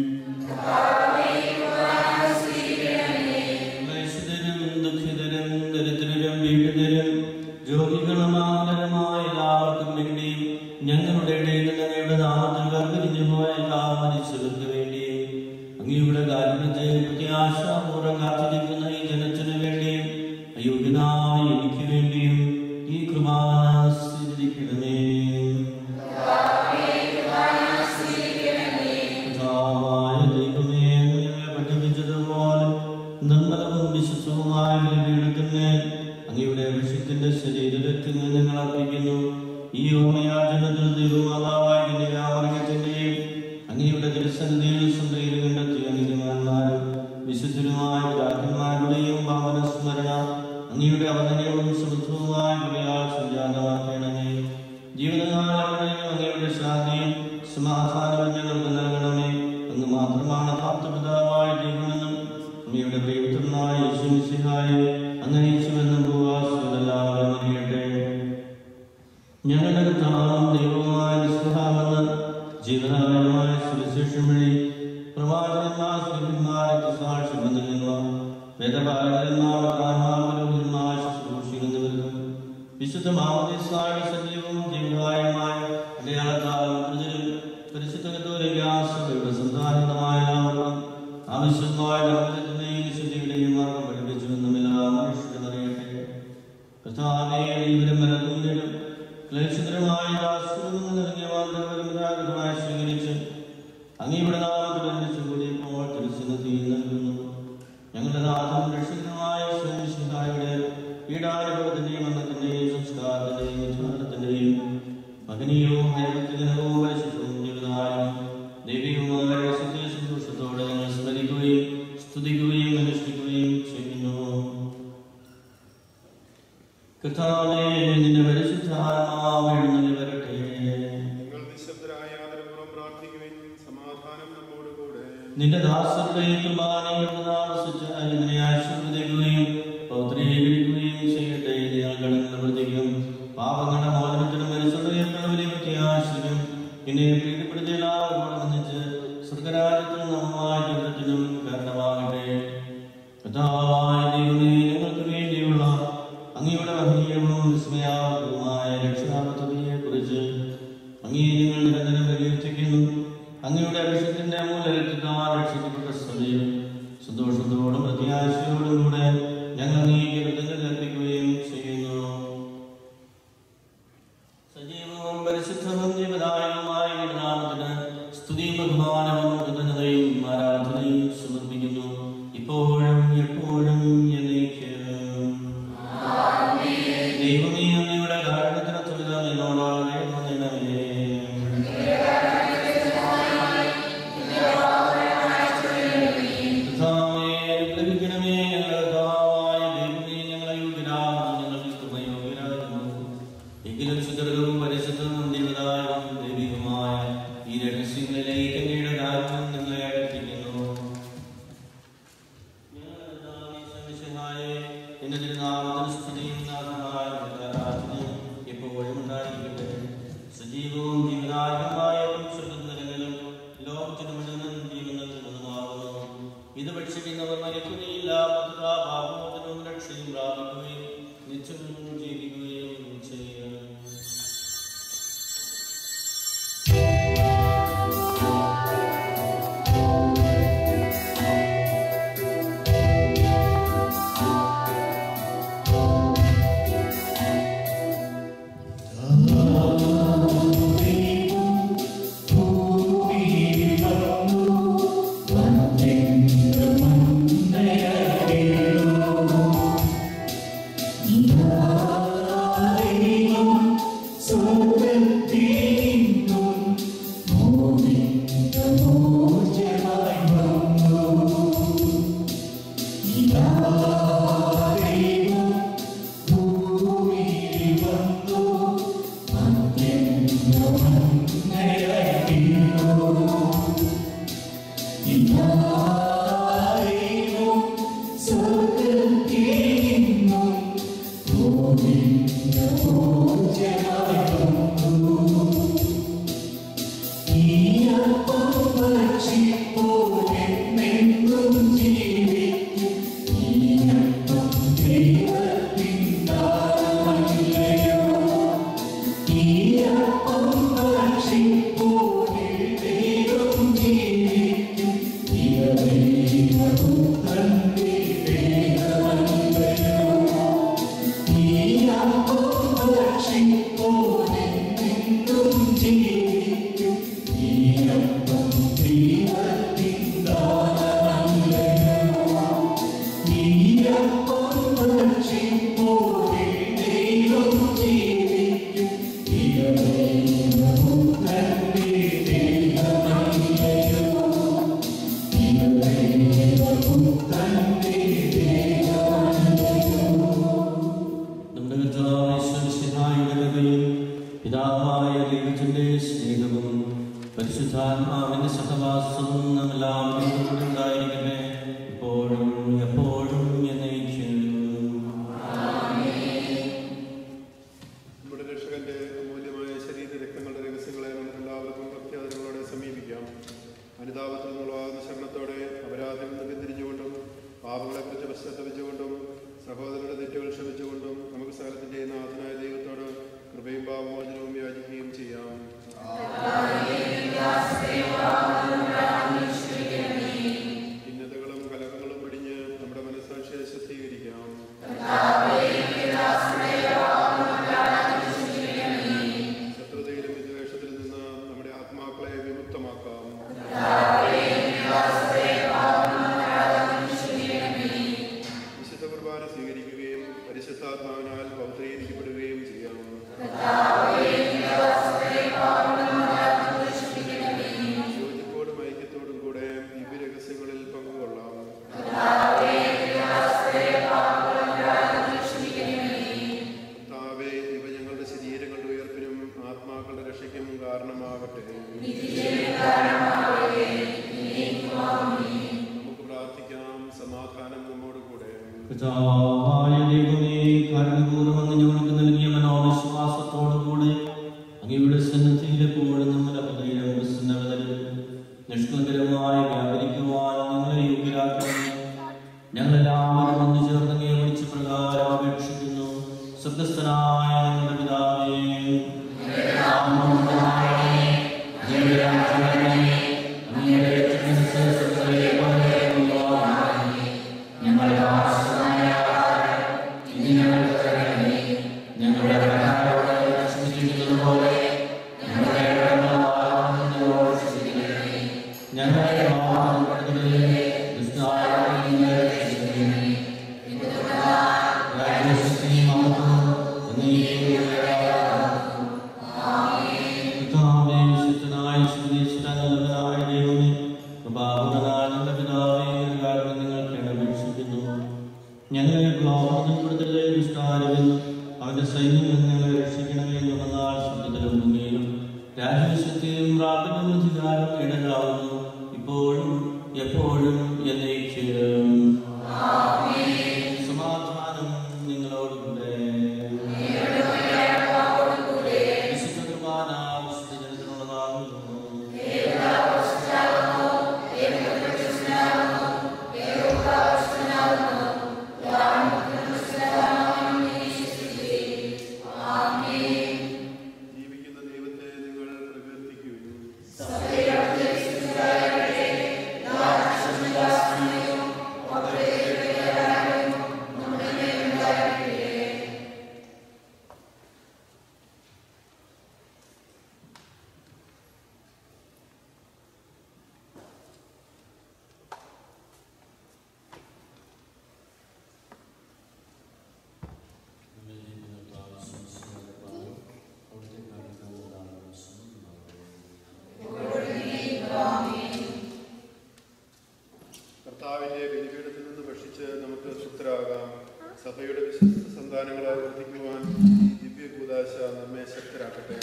ക്ലേശിതരും ദുഃഖിതരും ദരിദ്രരും വീട്ടുതരും രോഗികളും ആകുലരുമായ എല്ലാവർക്കും വേണ്ടിയും ഞങ്ങളുടെ ഇടയിൽ ഞങ്ങളുടെ നാമത്തിൽ വേർപിരിഞ്ഞു പോയ എല്ലാ മനുഷ്യർക്ക് വേണ്ടിയും അങ്ങയുടെ കാരുണ്യത്തെ പ്രത്യാശാപൂർവ്വം കാത്തിരിക്കുന്ന ഈ ജനത്തിനു വേണ്ടിയും അയോഗ്യനായ എനിക്ക് വേണ്ടിയും ഈ കൃപാന സ്വീകരിക്കണമേ കർത്താവായ ദൈവമേ അങ്ങ് ഞങ്ങളെ പഠിപ്പിച്ചതുപോലെ നിർമ്മലവും വിശ്വസവുമായ ബലിപീഠത്തിന്മേൽ അങ്ങയുടെ അഭിഷേകത്തിന്റെ ശരീരത്തിന് ഞങ്ങൾ അർപ്പിക്കുന്നു ഈ ഓമയാചരണത്തിൽ ദൈവമാതാവായ നിരാമർഗത്തിന്റെയും അങ്ങയുടെ തിരുസന്നിധിയിൽ സുന്ദരിയിൽ കണ്ടെത്തിയ നീതിമാന്മാരും വിശുദ്ധരുമായ രാജന്മാരുടെയും ഭാവന സ്മരണ അങ്ങയുടെ അവതരണവും സമൃദ്ധവുമായ കൃപയാൽ സംജാതമാക്കണമേ ജീവിതകാലം മുഴുവനും അങ്ങയുടെ ശാന്തിയും സമാധാനവും ഞങ്ങൾക്ക് നൽകണമേ അങ്ങ് മാത്രമാണ് പ്രാപ്തപിതാവായ ദൈവമെന്നും അങ്ങയുടെ പ്രിയപുത്രനായ യേശുമിശിഹായെ അങ്ങനയിച്ചുവെന്നും ഭൂവാസികളെല്ലാവരും അറിയട്ടെ ഞങ്ങളുടെ കർത്താവും ദൈവമായ നിസ്സഹാവെന്ന് ജീവനായമായ സുവിശേഷം വഴി പ്രവാചകന്മാർ സ്ത്രീന്മാരെ സാക്ഷ്യം നൽകുന്നവർ വേദപാലകന്മാർ കാന്മാർ പുരോഹിതന്മാർ ശുശ്രൂഷിക്കുന്നവർക്കും വിശുദ്ധ മാമോദീസായ സജീവവും ജീവനായമായ അടയാളത്താൽ മുദ്രജരും പരിശുദ്ധ കത്തോലിക്കാസഭയുടെ സന്താനമായ എല്ലാവർക്കും ആവശ്യമായ ധർമ്മത്തിന്റെയും വിശുദ്ധിയുടെയും മാർഗം പഠിപ്പിച്ചുവെന്നും എല്ലാ മനുഷ്യരും അറിയട്ടെ കർത്താവേ ഇവരും മലർന്നിലും ക്ലേശിതരമായ ആശ്രമം നിറഞ്ഞ വാന്തരപരമ്പരാഗതമായി സ്വീകരിച്ച് അങ്ങയുടെ നാമത്തിൽ ഒന്നിച്ചു കൂടിയപ്പോൾ തിരുസന്നിധി നൽകുന്നു ഞങ്ങളുടെ നാഥം രക്ഷിതമായ ശിഹായുടെ പീഡാനുഭവത്തിന്റെയും മരണത്തിന്റെയും സംസ്കാരത്തിന്റെയും വിധാനത്തിന്റെയും മകനീയവും ദൈവത്തിനവും പരിശുദ്ധവും ജീവിതമായും ദൈവികവുമായ സത്യ സന്തോഷത്തോടെ ഞങ്ങൾ സ്മരിക്കുകയും സ്തുതിക്കുകയും അനുഷ്ഠിക്കുകയും ചെയ്യുന്നു കർത്താവേ നിന്റെ പരിശുദ്ധാത്മാവ് എഴുന്നള്ളി വരട്ടെ നിങ്ങൾ നിശബ്ദരായ ആദരപൂർവ്വം പ്രാർത്ഥിക്കുകയും സമാധാനം നമ്മോടുകൂടെ നിന്റെ ദാസരുടെ കുർബാനയിൽ താമസിച്ച് അതിനെ ആശീർവദിക്കുകയും പൗത്രീകരിക്കുകയും ചെയ്യട്ടെ ഞങ്ങൾ കടന്നു പ്രവർത്തിക്കും പാപങ്ങളുടെ മോചനത്തിനും മനുഷ്യരുടെ വലിയ പ്രത്യാശയും പിന്നെ പ്രീതിപ്പെടുത്തിയ എല്ലാവരോടും ഒന്നിച്ച് സ്വർഗരാജ്യത്തിൽ നമ്മമായ ജീവിതത്തിനും കാരണമാകട്ടെ കഥാവായ ദൈവമേ ഞങ്ങൾക്ക് വേണ്ടിയുള്ള അങ്ങയുടെ മഹനീയവും വിസ്മയാപകവുമായ രക്ഷാപദ്ധതിയെ കുറിച്ച് അങ്ങേ ഞങ്ങൾ നിരന്തരം പരിഹരിച്ചിരിക്കുന്നു അങ്ങയുടെ അഭിഷേകത്തിന്റെ മൂലരക്തത്താൽ രക്ഷിക്കപ്പെട്ട സഭയിൽ സന്തോഷത്തോടും പ്രത്യാശയോടും കൂടെ ഞങ്ങൾ അങ്ങേക്ക് കൃതജ്ഞത അർപ്പിക്കുകയും ചെയ്യുന്നു സജീവവും പരിശുദ്ധവും ജീവദായകവുമായ ഈ നാമത്തിന് സ്തുതിയും ബഹുമാനവും കൃതജ്ഞതയും ആരാധനയും സമർപ്പിക്കുന്നു ഇപ്പോഴും എപ്പോഴും എന്നേക്കും ദൈവമേ അങ്ങയുടെ കാരണത്തിന് തുല്യ നിന്നോടാകെ വന്നിടമേ കർത്താവേ, അനുഗ്രഹിക്കണമേ ഞങ്ങളുടെ നിന്റെ തിരുനാമത്തിന് സ്തുതിയും നാഥനായ നിന്റെ ആരാധനയും എപ്പോഴും ഉണ്ടായിരിക്കട്ടെ സജീവവും ജീവനാർഹമായ സ്വതന്ത്രങ്ങളും ലോകത്തിനു മുഴുവൻ ജീവൻ നൽകുന്നതുമാകുന്നു ഇത് ഭക്ഷിക്കുന്നവർ മരിക്കുകയില്ല പാപമോചനവും രക്ഷയും പ്രാപിക്കുകയും നിത്യം ജീവിക്കുകയും ചെയ്യും നമ്മുടെ കർത്താവായ യേശുമിശിഹായുടെ കൃപയും പിതാവായ ദൈവത്തിന്റെ സ്നേഹവും പരിശുദ്ധാത്മാവിന്റെ സഹവാസവും നമ്മളെല്ലാവരും കൂടെ ഉണ്ടായിരിക്കട്ടെ ഇപ്പോഴും എപ്പോഴും എന്നേക്കും നമ്മുടെ രക്ഷകന്റെ അമൂല്യമായ ശരീര രക്തങ്ങളുടെ രഹസ്യങ്ങളെ നമുക്ക് എല്ലാവർക്കും ഭക്തിയാദരങ്ങളോടെ സമീപിക്കാം അനുതാപത്തിൽ നിന്നുള്ളതാകുന്ന ശരണത്തോടെ അപരാധിൽ നിന്ന് പിന്തിരിഞ്ഞുകൊണ്ടും പാപങ്ങളെക്കുറിച്ച് പശ്ചാത്തപിച്ചുകൊണ്ടും സഹോദരന്റെ തെറ്റുകൾ ക്ഷമിച്ചുകൊണ്ടും നമുക്ക് സകലത്തിന്റെ നാഥനായ ദൈവത്തോട് കൃപയും പാപമോചനവും യാചിക്കുകയും ചെയ്യാം ഭിന്നതകളും കലഹങ്ങളും പിടിഞ്ഞ് നമ്മുടെ മനസ്സാക്ഷിയെ ശുദ്ധീകരിക്കാം ശത്രുതയിലും വിദ്വേഷത്തിൽ നിന്ന് നമ്മുടെ ആത്മാക്കളെ വിമുക്തമാക്കാം വിശുദ്ധ കുർബാന സ്വീകരിക്കുകയും പരിശുദ്ധാത്മാവിനാൽ പൗത്രീകരിക്കപ്പെടുകയും ചെയ്യാം യോജിപ്പോടും ഐക്യത്തോടും കൂടെ ദിവ്യരഹസ്യങ്ങളിൽ പങ്കുകൊള്ളാം കർത്താവേ ഇവ ഞങ്ങളുടെ ശരീരങ്ങളുടെ ഉയർപ്പിനും ആത്മാക്കളുടെ രക്ഷയ്ക്കും കാരണമാകട്ടെ നമുക്ക് പ്രാർത്ഥിക്കാം സമാധാനം നമ്മോട് കൂടെ കർത്താവായ ദൈവമേ കാരണപൂർവ്വം അങ്ങ് ഞങ്ങൾക്ക് നൽകിയ മനോവിശ്വാസത്തോടുകൂടി അങ്ങയുടെ സന്നദ്ധിയിൽ എപ്പോഴും നമ്മുടെ ഹൃദയം പ്രസന്നവതരും നിഷ്കളങ്കരമായി വ്യാപരിക്കുവാൻ ഞങ്ങളെ യോഗ്യരാക്കണം ഞങ്ങളെല്ലാവരും ഒന്നു ചേർന്ന് അങ്ങയെ വിളിച്ച പ്രകാരം അപേക്ഷിക്കുന്നു സ്വർഗസ്ഥനായ ഞങ്ങളുടെ പിതാവേ നാമമുണ്ടാകണമേ. അങ്ങയുടെ രാജ്യം വരണമേ. അങ്ങയുടെ തിരുമനസ്സ് സ്വർഗ്ഗത്തിലെ പോലെ ഭൂമിയിലുമാകണമേ. ഞങ്ങളുടെ ആവശ്യമായ ആഹാരം ഇന്ന് ഞങ്ങൾക്ക് തരണമേ. ഞങ്ങളുടെ കടക്കാരോട് ക്ഷമിച്ചിരിക്കുന്നത് പോലെ ഞങ്ങളുടെ കടങ്ങളാലും ഞങ്ങളോട് ക്ഷമിക്കണമേ. ഞങ്ങളുടെ പാപങ്ങൾ കടന്നുകളയരുതേ. ദുഷ്ടാരൂപിയിൽ നിന്ന് രക്ഷിക്കണമേ. രാജ്യശക്തിയും മഹത്വവും എന്നേക്കും ഉള്ളതാകുന്നു. പിതാവേ, വിശുദ്ധനായ സർവ്വേശ്വരനായ ദൈവമേ, കൃപാപൂർണ്ണനായ ഞങ്ങളുടെ പിതാവേ, ഒരു കാരണം നിങ്ങൾക്ക് അപേക്ഷിക്കുന്നു ഞങ്ങളെ ഗ്ലോഹപ്പെടുത്തലേ ദുഷ്ടാരമെന്നും അവന്റെ സൈന്യം ഞങ്ങളെ രക്ഷിക്കണമേ എന്നുള്ളതാൽ ശബ്ദത്തിലും ഭൂമിയിലും രാജ്യശക്തിയും പ്രാപിക്കുന്ന അധികാരം ഇടലാവുന്നു ഇപ്പോഴും എപ്പോഴും എന്നേക്കും സമാധാനം സഭയുടെ വിശ്വസ്ത സന്താനങ്ങളായി വർദ്ധിക്കുവാൻ ഈ ദിവ്യ കൂതാശ നമ്മെ ശക്തരാക്കട്ടെ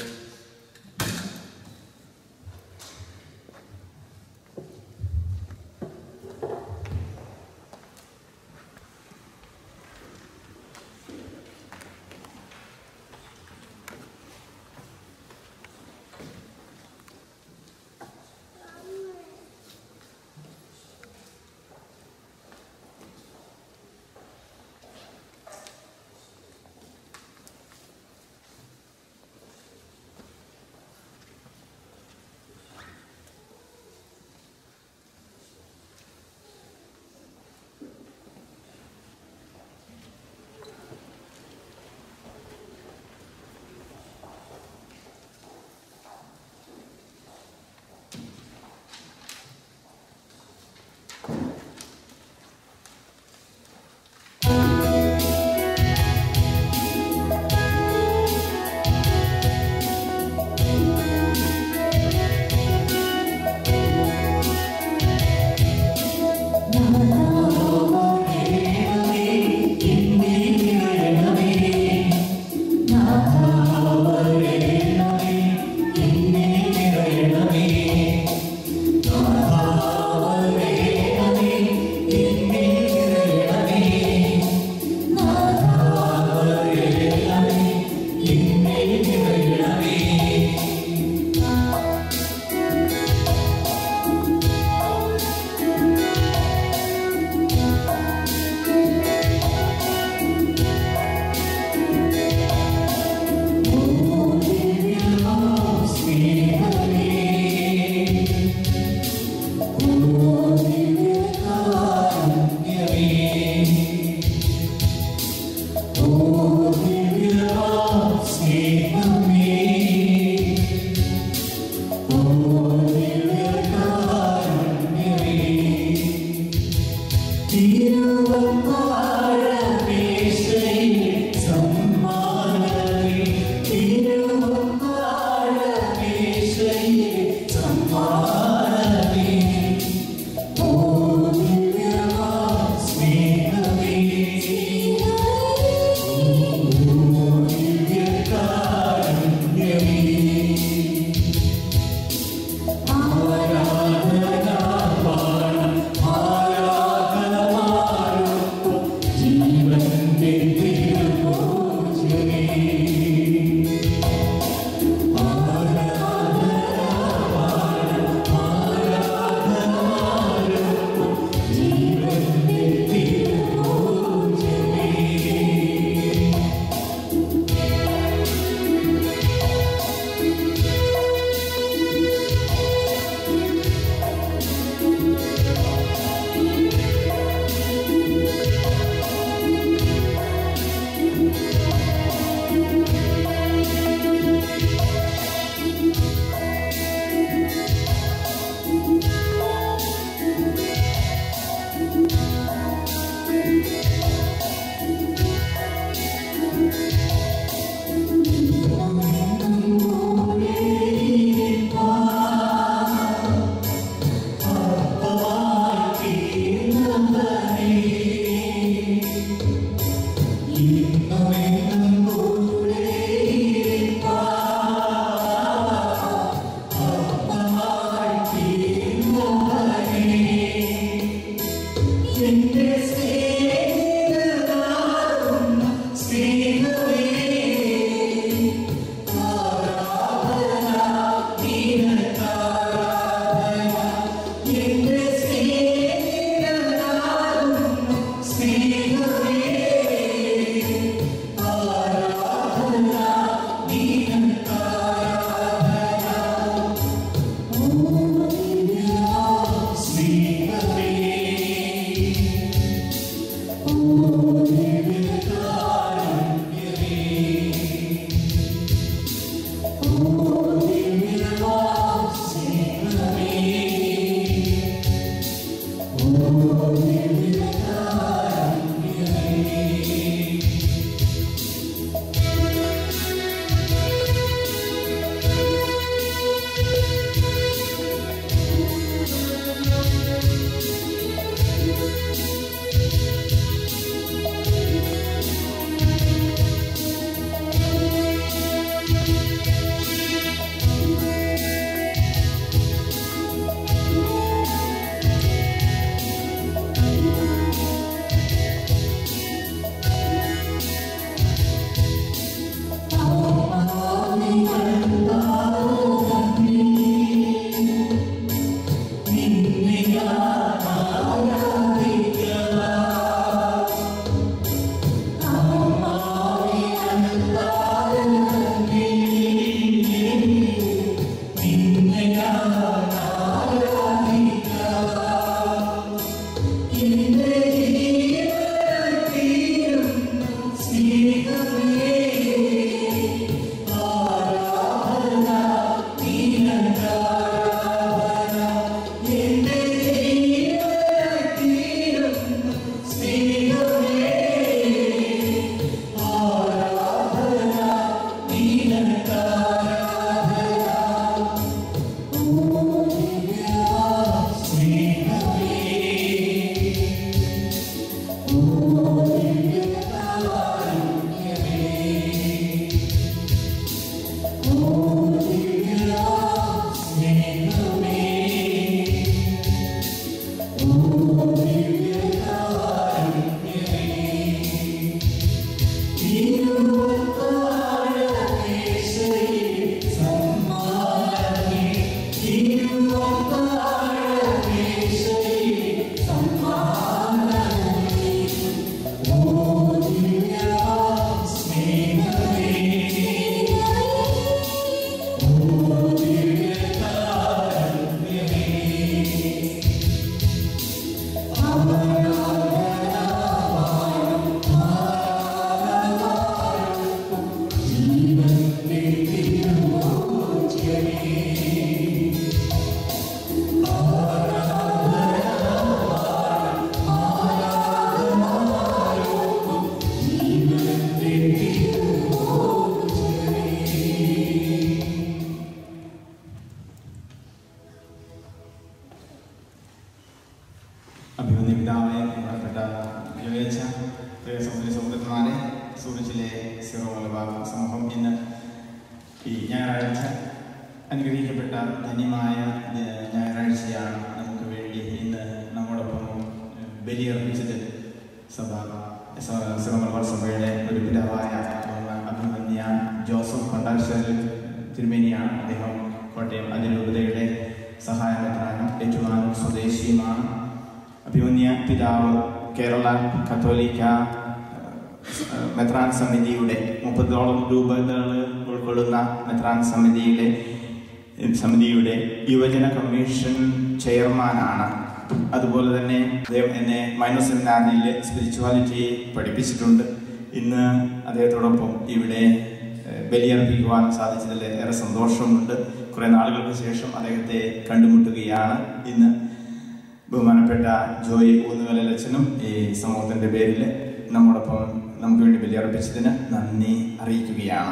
അനുഗ്രഹിക്കപ്പെട്ട ധന്യമായ ഏഹ്, ഞായറാഴ്ചയാണ് നമുക്ക് വേണ്ടി ഇന്ന് നമ്മോടൊപ്പം ബലിയർപ്പിച്ചത് സഭ സഭമലബാർ സഭയുടെ ഒരു പിതാവായ അഭിമന്യ ജോസഫ് കൊണ്ടാശ്ശേരി തിരുമേനിയാണ് അദ്ദേഹം കോട്ടയം അതിരൂപതയുടെ സഹായമെത്രാനും ഏറ്റുമാനൂർ സ്വദേശിയുമാണ് അഭിമന്യ പിതാവ് കേരള കത്തോലിക്ക ഏഹ്, മെത്രാൻ സമിതിയുടെ മുപ്പതോളം രൂപകൾ ഉൾക്കൊള്ളുന്ന മെത്രാൻ സമിതിയുടെ സമിതിയുടെ യുവജന കമ്മീഷൻ ചെയർമാനാണ് അതുപോലെ തന്നെ അദ്ദേഹം എന്നെ മൈനസ് സെമിനാറിൽ സ്പിരിച്വാലിറ്റി പഠിപ്പിച്ചിട്ടുണ്ട് ഇന്ന് അദ്ദേഹത്തോടൊപ്പം ഇവിടെ ഏഹ്, ബലിയർപ്പിക്കുവാൻ സാധിച്ചതിൽ ഏറെ സന്തോഷമുണ്ട് കുറെ നാളുകൾക്ക് ശേഷം അദ്ദേഹത്തെ കണ്ടുമുട്ടുകയാണ് ഇന്ന് ബഹുമാനപ്പെട്ട ജോയി ഊന്നുകലച്ചനും ഈ സമൂഹത്തിന്റെ പേരിൽ നമ്മോടൊപ്പം നമുക്ക് വേണ്ടി ബലിയർപ്പിച്ചതിന് നന്ദി അറിയിക്കുകയാണ്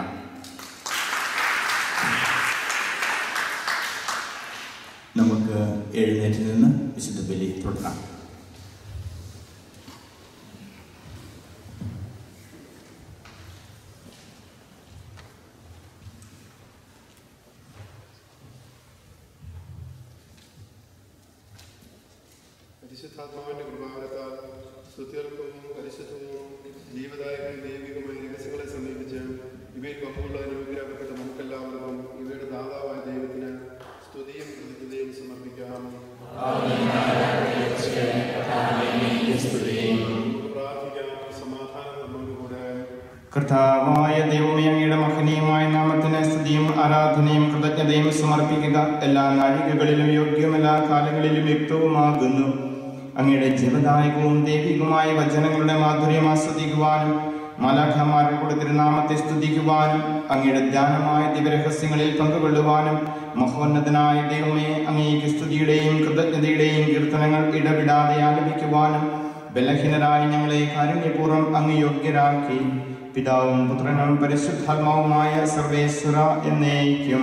നമുക്ക് എഴുന്നേറ്റ് നിന്ന് വിശുദ്ധ ബലി തുടരാം പരിശുദ്ധാത്മാവിന്റെ കൃപാവരത്താൽ സ്തുത്യർക്കും പരിശുദ്ധവും ജീവദായകവും ദൈവികമായ രഹസ്യങ്ങളെ സമീപിച്ച് ഇവയിൽ പങ്കുള്ള അനുഗ്രഹിക്കപ്പെട്ട നമുക്കെല്ലാവർക്കും ഇവയുടെ ദാതാവായ ദൈവത്തിന് സ്തുതിയും കൃതജ്ഞതയും സമർപ്പിക്കാം നമുക്ക് പ്രാർത്ഥിക്കാം സമാധാനം നമ്മോടുകൂടെ കർത്താവായ ദൈവമേ അങ്ങയുടെ മഹനീയമായ നാമത്തിന് സ്തുതിയും ആരാധനയും കൃതജ്ഞതയും സമർപ്പിക്കുക എല്ലാ നാഴികകളിലും യോഗ്യവും എല്ലാ കാലങ്ങളിലും യുക്തവുമാകുന്നു അങ്ങയുടെ ജീവദായകവും ദൈവികവുമായ വചനങ്ങളുടെ മാധുര്യം ആസ്വദിക്കുവാനും മാലാഖമാരുടെ കൂടെ തിരുനാമത്തെ സ്തുതിക്കുവാനും അങ്ങയുടെ ധ്യാനമായ ദിവരഹസ്യങ്ങളിൽ പങ്കുകൊള്ളുവാനും മഹോന്നതനായ ദൈവമേ അങ്ങേക്ക് സ്തുതിയുടെയും കൃതജ്ഞതയുടെയും കീർത്തനങ്ങൾ ഇടവിടാതെ ആലപിക്കുവാനും ബലഹീനരായ ഞങ്ങളെ കാരുണ്യപൂർവ്വം അങ്ങ് യോഗ്യരാക്കി പിതാവും പുത്രനും പരിശുദ്ധാത്മാവുമായ സർവേശ്വര എന്നേക്കും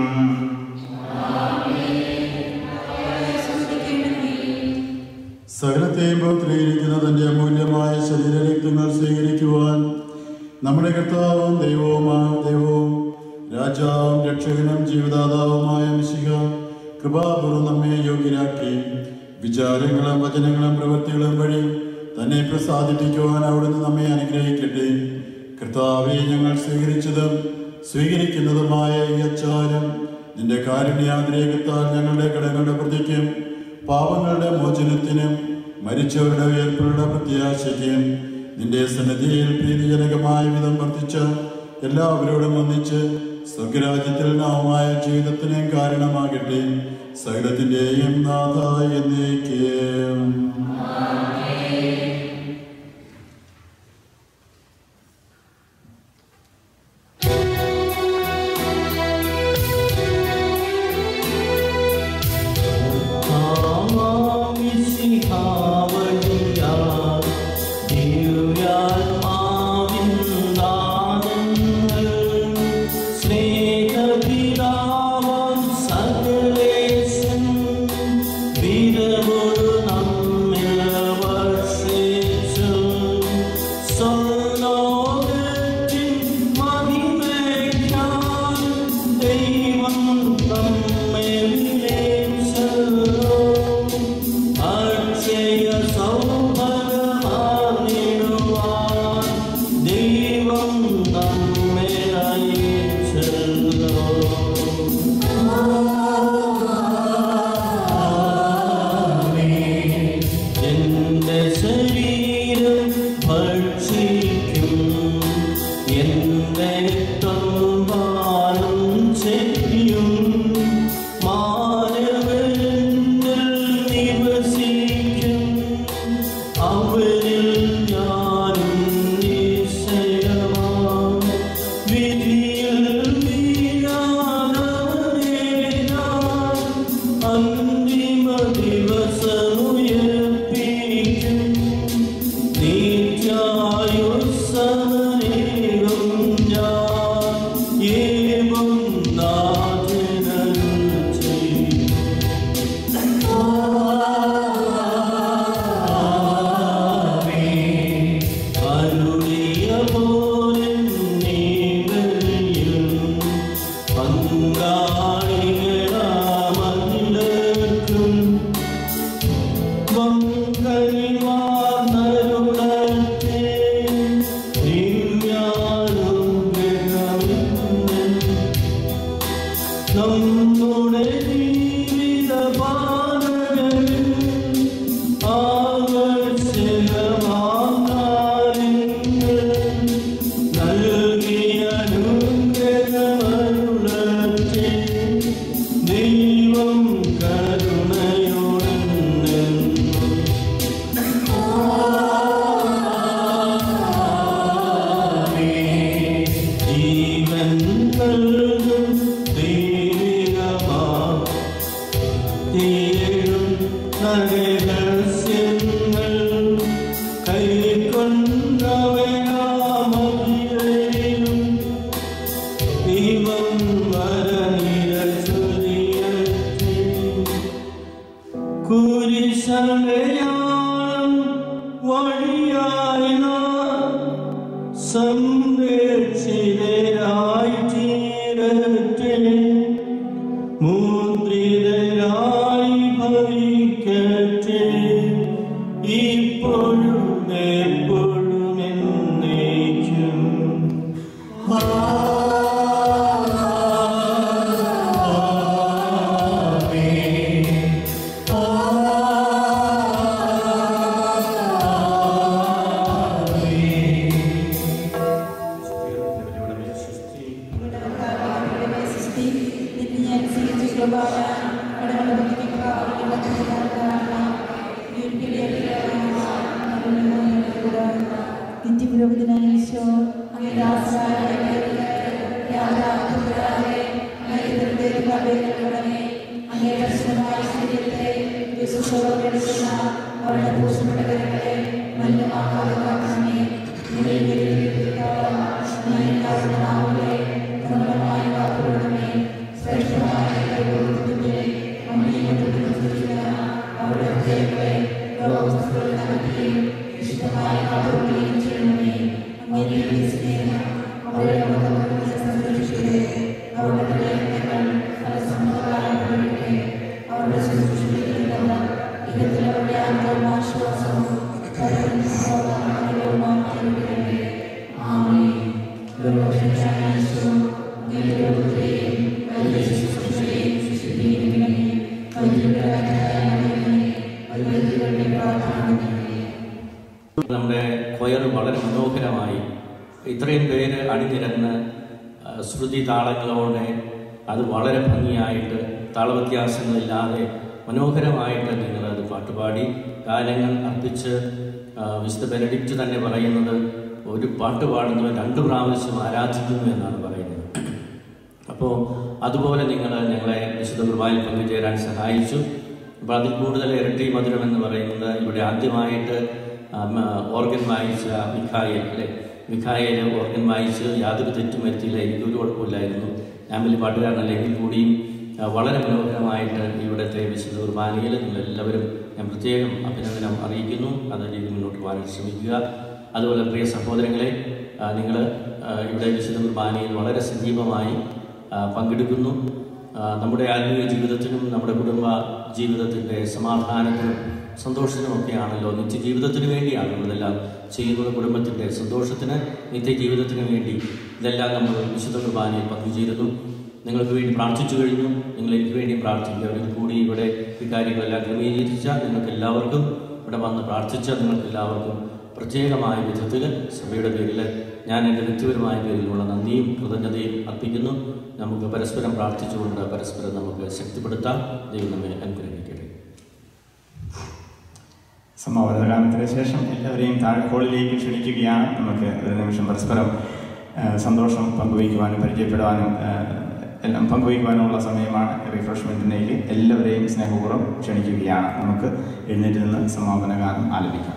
സകലത്തെയും പൗത്രീകരിക്കുന്ന തന്റെ അമൂല്യമായ ശരീരരക്തങ്ങൾ സ്വീകരിക്കുവാൻ നമ്മുടെ കർത്താവും ദൈവവുമായ ദൈവവും രാജാവും രക്ഷകനും ജീവദാതാവുമായ മിശിക കൃപാപൂർവ്വം നമ്മെ യോഗ്യരാക്കി വിചാരങ്ങളും വചനങ്ങളും പ്രവൃത്തികളും വഴി തന്നെ പ്രസാദിപ്പിക്കുവാൻ അവിടുന്ന് നമ്മെ അനുഗ്രഹിക്കട്ടെ കർത്താവെ ഞങ്ങൾ സ്വീകരിച്ചതും സ്വീകരിക്കുന്നതുമായ ഈ അച്ചാരം നിന്റെ കാരുണ്യാതിരേകത്താൽ ഞങ്ങളുടെ കടങ്ങളുടെ പ്രതിക്കും പാപങ്ങളുടെ മോചനത്തിനും മരിച്ചവരുടെ ഉയർപ്പുകളുടെ പ്രത്യാശയ്ക്കും നിന്റെ സന്നദ്ധിയിൽ പ്രീതിജനകമായ വിധം വർദ്ധിച്ച എല്ലാവരോടും ഒന്നിച്ച് സ്വർഗരാജ്യത്തിൽ നാമമായ ജീവിതത്തിനും കാരണമാകട്ടെ സകലത്തിന്റെയും നാഥ എന്നേക്കും ദൈവം നമ്മെ വിളിച്ചല്ലോ അക്ഷയ സൗഭഗമാർന്നിടുവാൻ ദൈവം നമ്മെ അയച്ചല്ലോ എന്റെ ശരീരം ഭക്ഷിക്കുവാൻ കൊണ്ടവനാമതിലും ദൈവം വരനിര ചൊരിയട്ടെ കുരിശടയാളം വഴിയായി നാം സംരക്ഷിതരായി തീരട്ടെ മുദ്രിതരായി ഭവിക്കട്ടെ ഇപ്പോഴും എപ്പോഴും എന്നേക്കും നിത്യപുരോഹിതനായ അങ്ങേ ദാസനായ യാതൊരാത്മപുരാതെ അങ്ങേ പരിശുദ്ധമായ ശരീരത്തെ വിശ്വസോടുന്ന അവരുടെ പൂഷപ്പെട്ട കരങ്ങളെ മലിനമാക്കാതെ കാക്കണമേ നാമങ്ങളെ പൂർണ്ണമായി കാക്കണമേ ശ്രേഷ്ഠമായ കൈകൊടുക്കുന്നതിനെ അവരുടെ ഹൃദയങ്ങളെ രോഗസ്ഥകൾ നടത്തുകയും വിശുദ്ധമായ കാക്കുകയും ചെയ്യണമേ അങ്ങേ സ്നേഹം അവരുടെ മതങ്ങളെ സംരക്ഷിക്കട്ടെ അവരുടെ പ്രയത്നങ്ങൾ ഫലസമൃദ്ധമാകട്ടെ അവരുടെ ശുശ്രൂഷിക്കുന്ന ഇഹത്തിൽ അവരുടെ ആന്തരം ആശ്വാസവും നമ്മുടെ കൊയർ വളരെ മനോഹരമായി ഇത്രയും പേര് അണിനിരന്ന് ആ, ശ്രുതി താളങ്ങളോടെ അത് വളരെ ഭംഗിയായിട്ട് താളവ്യത്യാസങ്ങളില്ലാതെ മനോഹരമായിട്ട് നിങ്ങൾ അത് പാട്ടുപാടി ഗാനങ്ങൾ അർപ്പിച്ച് ആ, വിശുദ്ധ ബെനഡിക്റ്റ് തന്നെ പറയുന്നത് ഒരു പാട്ട് പാടുന്നവർ രണ്ട് പ്രാവശ്യം ആരാധിക്കുന്നു എന്നാണ് പറയുന്നത് അപ്പോൾ അതുപോലെ നിങ്ങൾ ഞങ്ങളെ വിശുദ്ധ കുർബാനയിൽ പങ്കുചേരാൻ സഹായിച്ചു അപ്പോൾ അതിൽ കൂടുതൽ ഇരട്ടി മധുരം എന്ന് പറയുന്നത് ഇവിടെ ആദ്യമായിട്ട് ആം, ഓർഗൻ വായിച്ച മിഖായൽ അല്ലേ മിഖായൽ ഓർഗൻ വായിച്ച് യാതൊരു തെറ്റും വരുത്തിയില്ല എനിക്ക് ഒരു കുഴപ്പമില്ലായിരുന്നു ഞാൻ വലിയ പാട്ടുകാരനല്ലെങ്കിൽ കൂടിയും ആ, വളരെ മനോഹരമായിട്ട് ഇവിടുത്തെ വിശുദ്ധ കുർബാനയിൽ നിങ്ങളെല്ലാവരും ഞാൻ പ്രത്യേകം അഭിനന്ദനം അറിയിക്കുന്നു അത് രീതി മുന്നോട്ട് പോകാൻ ശ്രമിക്കുക അതുപോലെ പ്രിയ സഹോദരങ്ങളെ നിങ്ങൾ ഇവിടെ വിശുദ്ധ കുർബാനയിൽ വളരെ സജീവമായി ആ, പങ്കെടുക്കുന്നു ആ, നമ്മുടെ ആത്മീയ ജീവിതത്തിനും നമ്മുടെ കുടുംബ ജീവിതത്തിൻ്റെ സമാധാനത്തിനും സന്തോഷത്തിനുമൊക്കെയാണല്ലോ നിത്യജീവിതത്തിന് വേണ്ടിയാണ് നമ്മളെല്ലാം ചെയ്യുന്നത് കുടുംബത്തിൻ്റെ സന്തോഷത്തിന് നിത്യജീവിതത്തിന് വേണ്ടി ഇതെല്ലാം നമ്മൾ വിശുദ്ധ കുർബാനയിൽ പങ്കുചേരുന്നു നിങ്ങൾക്ക് വേണ്ടി പ്രാർത്ഥിച്ചു കഴിഞ്ഞു നിങ്ങൾ എനിക്ക് വേണ്ടി പ്രാർത്ഥിക്കുക അതിൽ കൂടി ഇവിടെ ഈ കാര്യങ്ങളെല്ലാം ക്രമീകരിച്ച നിങ്ങൾക്ക് എല്ലാവർക്കും ഇവിടെ വന്ന് പ്രാർത്ഥിച്ച നിങ്ങൾക്ക് എല്ലാവർക്കും പ്രത്യേകമായ വിധത്തിൽ സഭയുടെ പേരിൽ ഞാൻ എൻ്റെ വ്യക്തിപരമായ പേരിലുള്ള നന്ദിയും കൃതജ്ഞതയും അർപ്പിക്കുന്നു നമുക്ക് പരസ്പരം പ്രാർത്ഥിച്ചുകൊണ്ട് പരസ്പരം നമുക്ക് ശക്തിപ്പെടുത്താം ദൈവം നമ്മെ അനുഗ്രഹിക്കട്ടെ സമാപന ഗാനത്തിന് ശേഷം എല്ലാവരെയും താഴെ ഹോളിലേക്ക് ക്ഷണിക്കുകയാണ് നമുക്ക് ഒരു നിമിഷം പരസ്പരം ആ, സന്തോഷം പങ്കുവയ്ക്കുവാനും പരിചയപ്പെടുവാനും ആ, എല്ലാം പങ്കുവയ്ക്കുവാനുമുള്ള സമയമാണ് റിഫ്രഷ്മെൻറ്റിലേക്ക് എല്ലാവരെയും സ്നേഹപൂർവ്വം ക്ഷണിക്കുകയാണ് നമുക്ക് എഴുന്നേറ്റ് നിന്ന് സമാപന ഗാനം ആലപിക്കാം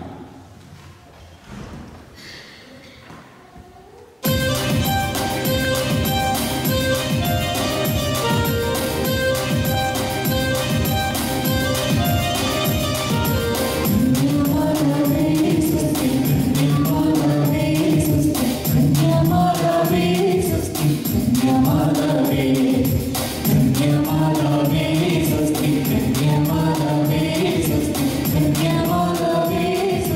Kanyamala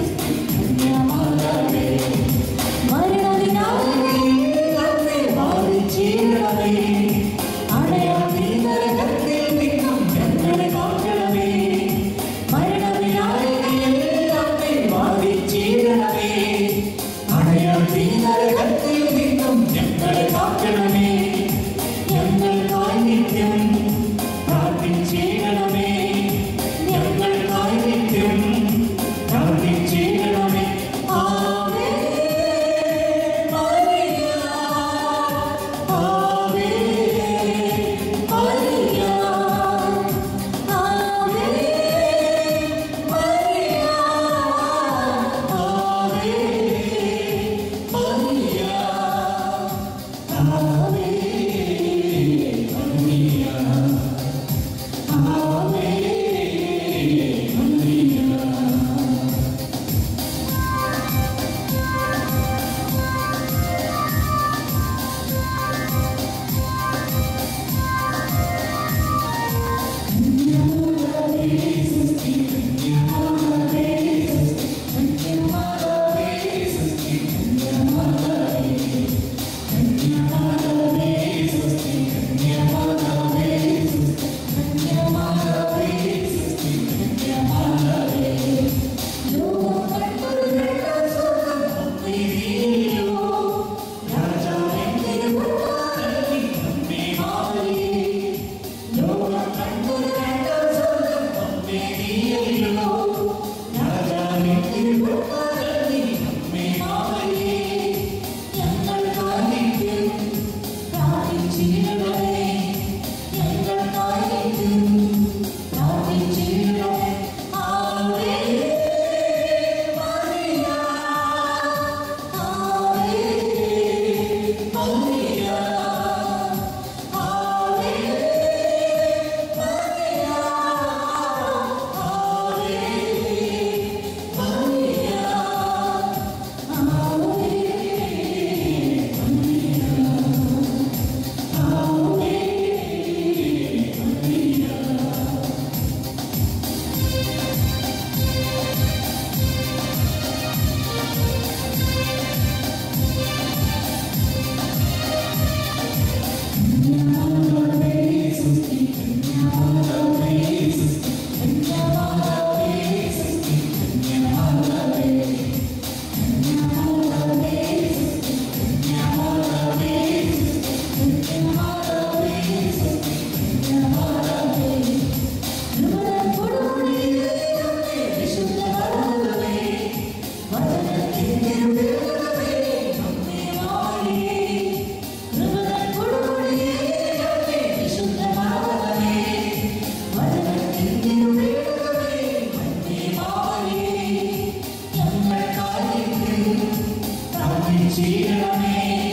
ചെയ്യണമേ